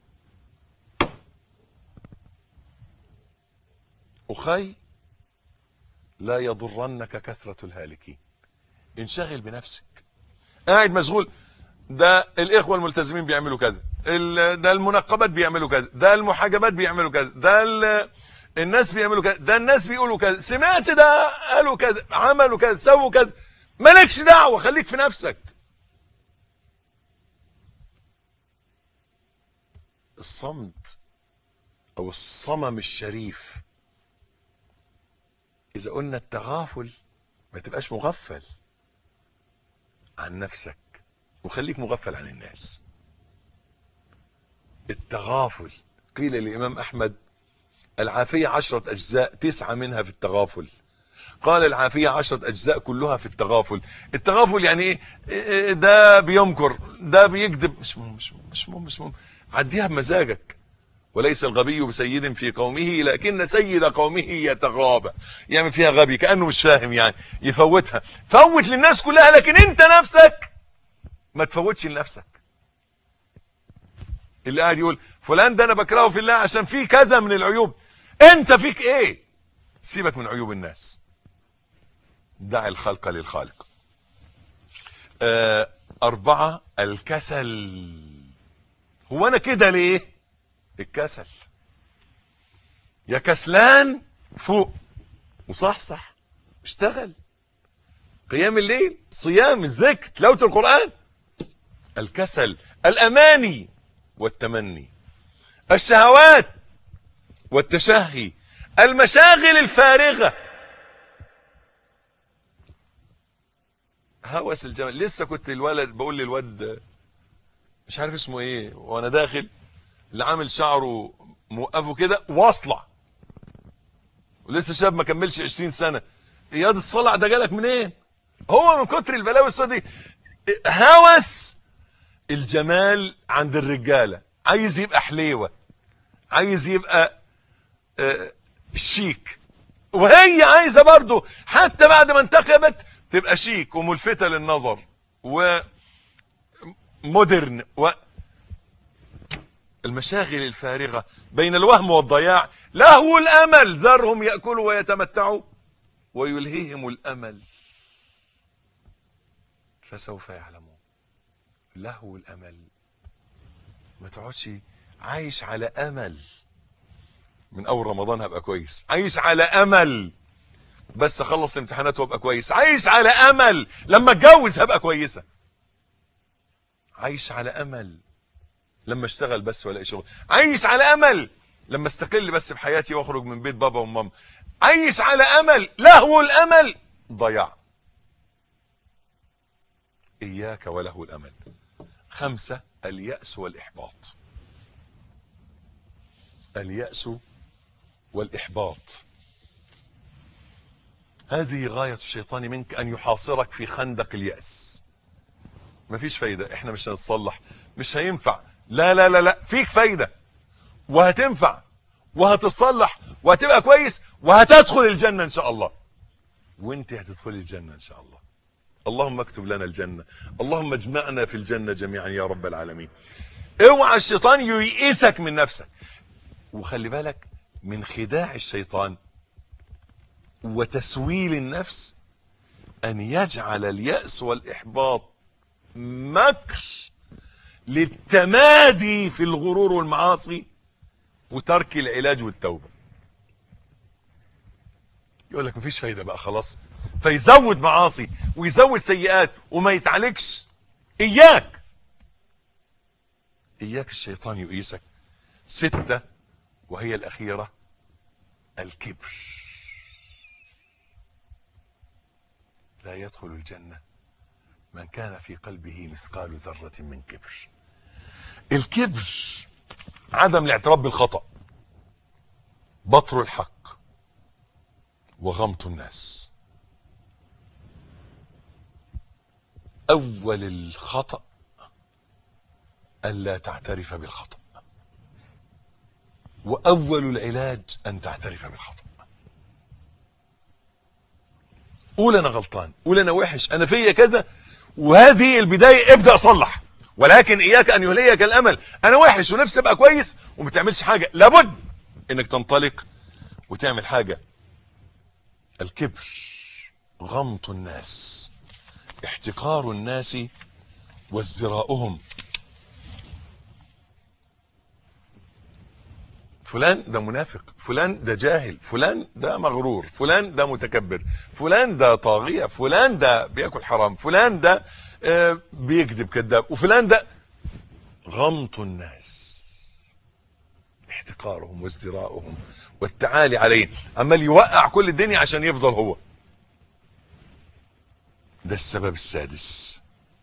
أخي لا يضرنك كثرة الهالكين انشغل بنفسك قاعد مشغول ده الإخوة الملتزمين بيعملوا كذا ده المنقبات بيعملوا كذا ده المحاجبات بيعملوا كذا ده الناس بيعملوا كذا ده الناس بيقولوا كذا سمعت ده قالوا كذا عملوا كذا سووا كذا مالكش دعوة خليك في نفسك الصمت او الصمم الشريف اذا قلنا التغافل ما تبقاش مغفل عن نفسك وخليك مغفل عن الناس التغافل قيل للامام احمد العافية عشرة أجزاء تسعة منها في التغافل قال العافية عشرة أجزاء كلها في التغافل التغافل يعني إيه ده بيمكر ده بيكذب مش مهم مش مهم مش مهم, مش مهم. عديها بمزاجك وليس الغبي بسيد في قومه لكن سيد قومه يتغابى يعمل فيها غبي كأنه مش فاهم يعني يفوتها فوت للناس كلها لكن انت نفسك ما تفوتش لنفسك اللي قاعد يقول فلان ده انا بكرهه في الله عشان فيه كذا من العيوب انت فيك ايه سيبك من عيوب الناس دع الخلق للخالق آه اربعة الكسل هو انا كده ليه الكسل يا كسلان فوق وصحصح اشتغل قيام الليل صيام الذكر تلاوه القرآن الكسل الاماني والتمني الشهوات والتشهي المشاغل الفارغة هوس الجمال لسه كنت الولد بقول للواد مش عارف اسمه ايه وانا داخل اللي عامل شعره موقفه كده واصلع ولسه شاب ما كملش 20 سنة اياد الصلع ده جالك منين هو من كتر البلاوي السوداء هوس الجمال عند الرجالة عايز يبقى حليوة عايز يبقى آه شيك وهي عايزة برضو حتى بعد ما انتخبت تبقى شيك وملفتة للنظر ومودرن و المشاغل الفارغة بين الوهم والضياع لهو الأمل ذرهم يأكلوا ويتمتعوا ويلهيهم الأمل فسوف يعلمون لهو الأمل ما تقعدش عايش على أمل من أول رمضان هبقى كويس عايش على أمل بس أخلص الامتحانات وابقى كويس عايش على أمل لما اتجوز هبقى كويسة عايش على أمل لما اشتغل بس ولا شغل عايش على أمل لما استقل بس بحياتي واخرج من بيت بابا وماما عايش على أمل لهو الأمل ضياع إياك وله الأمل خمسة اليأس والإحباط اليأس والإحباط هذه غاية الشيطان منك أن يحاصرك في خندق اليأس مفيش فايدة احنا مش هنتصلح مش هينفع لا لا لا لا فيك فايدة وهتنفع وهتتصلح وهتبقى كويس وهتدخل الجنة ان شاء الله وانت هتدخلي الجنة ان شاء الله اللهم اكتب لنا الجنة اللهم اجمعنا في الجنة جميعا يا رب العالمين اوعى الشيطان ييئسك من نفسك وخلي بالك من خداع الشيطان وتسويل النفس ان يجعل اليأس والاحباط مكر للتمادي في الغرور والمعاصي وترك العلاج والتوبة يقول لك مفيش فايدة بقى خلاص فيزود معاصي ويزود سيئات وما يتعالجش اياك اياك الشيطان يؤيسك ستة وهي الاخيرة الكبر لا يدخل الجنة من كان في قلبه مثقال ذرة من كبر الكبر عدم الاعتراف بالخطأ بطر الحق وغمط الناس اول الخطأ الا تعترف بالخطأ واول العلاج ان تعترف بالخطأ قول انا غلطان قول انا وحش انا فيا كذا وهذه البداية ابدأ صلح ولكن اياك ان يهليك الامل انا وحش ونفسي ابقى كويس وما تعملش حاجة لابد انك تنطلق وتعمل حاجة الكبر غمط الناس احتقار الناس وازدراؤهم فلان ده منافق فلان ده جاهل فلان ده مغرور فلان ده متكبر فلان ده طاغية فلان ده بياكل حرام فلان ده آه بيكذب كذاب وفلان ده غمط الناس احتقارهم وازدراؤهم والتعالي عليه عمال يوقع كل الدنيا عشان يفضل هو ده السبب السادس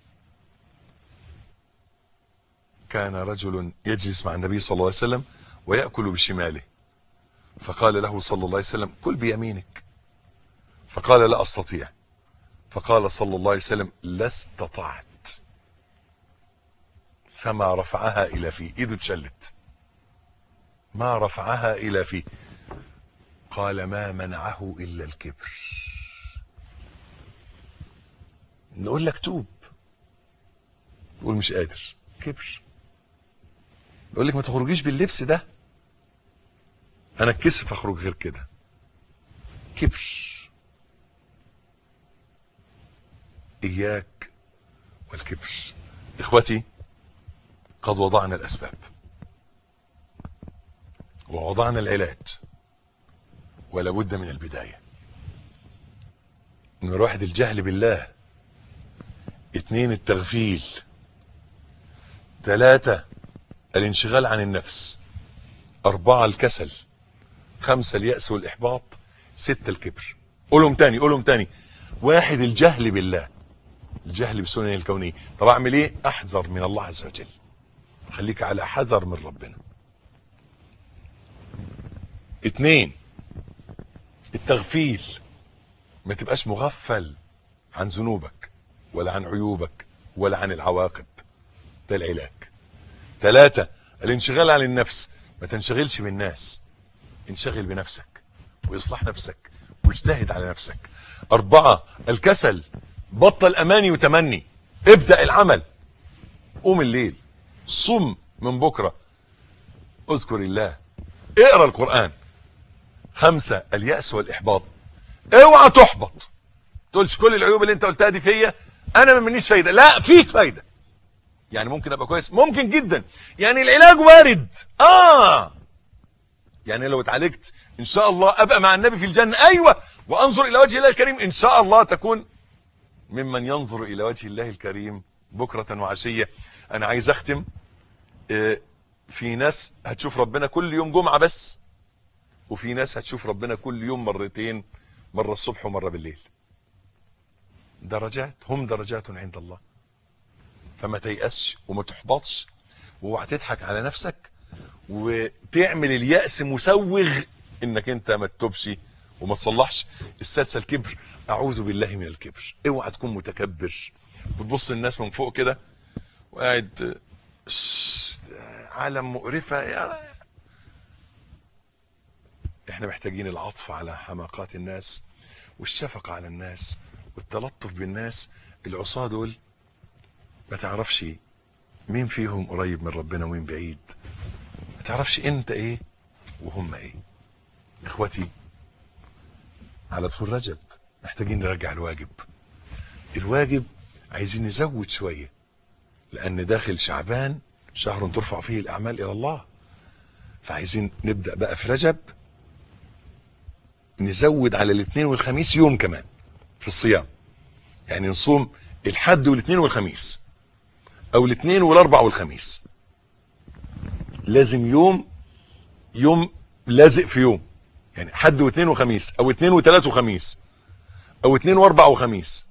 كان رجل يجلس مع النبي صلى الله عليه وسلم ويأكل بشماله فقال له صلى الله عليه وسلم كل بيمينك فقال لا أستطيع فقال صلى الله عليه وسلم لا استطعت فما رفعها إلى فيه إيده اتشلت ما رفعها إلى فيه قال ما منعه إلا الكبر نقول لك توب تقول مش قادر كبر يقول لك ما تخرجيش باللبس ده انا اتكسف اخرج غير كده كبر اياك والكبر اخوتي قد وضعنا الاسباب ووضعنا العلاج ولا بد من البداية نمر واحد الجهل بالله اتنين التغفيل ثلاثة الانشغال عن النفس أربعة الكسل خمسة اليأس والإحباط ستة الكبر قولهم تاني قولهم تاني واحد الجهل بالله الجهل بسنن الكونية طب أعمل إيه أحذر من الله عز وجل خليك على حذر من ربنا اتنين التغفيل ما تبقاش مغفل عن ذنوبك ولا عن عيوبك ولا عن العواقب ده العلاج ثلاثة الانشغال عن النفس ما تنشغلش بالناس انشغل بنفسك واصلح نفسك واجتهد على نفسك أربعة الكسل بطل أماني وتمني ابدأ العمل قوم الليل صم من بكرة اذكر الله اقرأ القرآن خمسة اليأس والإحباط اوعى تحبط تقولش كل العيوب اللي انت قلتها دي فيا انا ما منيش فايدة لا فيك فايدة يعني ممكن ابقى كويس ممكن جدا يعني العلاج وارد اه يعني لو اتعالجت ان شاء الله ابقى مع النبي في الجنة ايوه وانظر الى وجه الله الكريم ان شاء الله تكون ممن ينظر الى وجه الله الكريم بكرة وعشية انا عايز اختم اه في ناس هتشوف ربنا كل يوم جمعة بس وفي ناس هتشوف ربنا كل يوم مرتين مرة الصبح ومرة بالليل درجات هم درجات عند الله فما تيأسش وما تحبطش واوعى تضحك على نفسك وتعمل اليأس مسوغ انك انت ما تتوبش وما تصلحش السادسه الكبر اعوذ بالله من الكبر اوعى تكون متكبر بتبص الناس من فوق كده وقاعد شش، عالم مقرفه يا احنا محتاجين العطف على حماقات الناس والشفقه على الناس والتلطف بالناس العصاه دول ما تعرفش مين فيهم قريب من ربنا ومين بعيد ما تعرفش انت ايه وهم ايه اخوتي على دخول رجب محتاجين نرجع الواجب الواجب عايزين نزود شوية لان داخل شعبان شهر ترفع فيه الاعمال الى الله فعايزين نبدأ بقى في رجب نزود على الاثنين والخميس يوم كمان في الصيام يعني نصوم الحد والاثنين والخميس او الاثنين والاربع والخميس لازم يوم يوم لازق في يوم يعني حد واثنين وخميس او اثنين وثلاث وخميس او اثنين واربع وخميس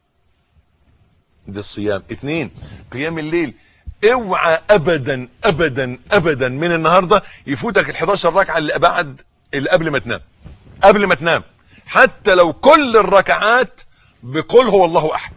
ده الصيام اثنين قيام الليل اوعى ابدا ابدا ابدا من النهارده يفوتك ال 11 ركعه اللي بعد اللي قبل ما تنام قبل ما تنام حتى لو كل الركعات بقول هو الله احد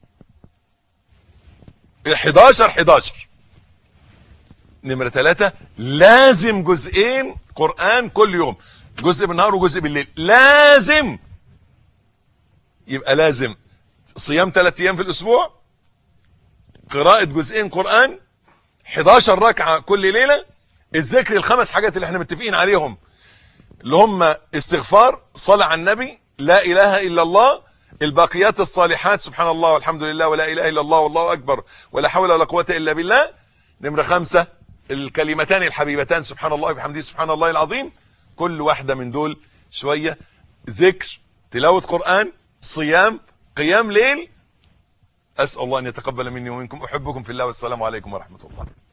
11 11 نمرة ثلاثة لازم جزئين قرآن كل يوم جزء بالنهار وجزء بالليل لازم يبقى لازم صيام ثلاث ايام في الاسبوع قراءة جزئين قرآن 11 ركعة كل ليلة الذكر الخمس حاجات اللي احنا متفقين عليهم اللي هم استغفار صلاة على النبي لا اله الا الله الباقيات الصالحات سبحان الله والحمد لله ولا اله الا الله والله اكبر ولا حول ولا قوة الا بالله نمرة خمسة الكلمتان الحبيبتان سبحان الله وبحمده سبحان الله العظيم كل واحدة من دول شوية ذكر تلاوة قرآن صيام قيام ليل أسأل الله أن يتقبل مني ومنكم أحبكم في الله والسلام عليكم ورحمة الله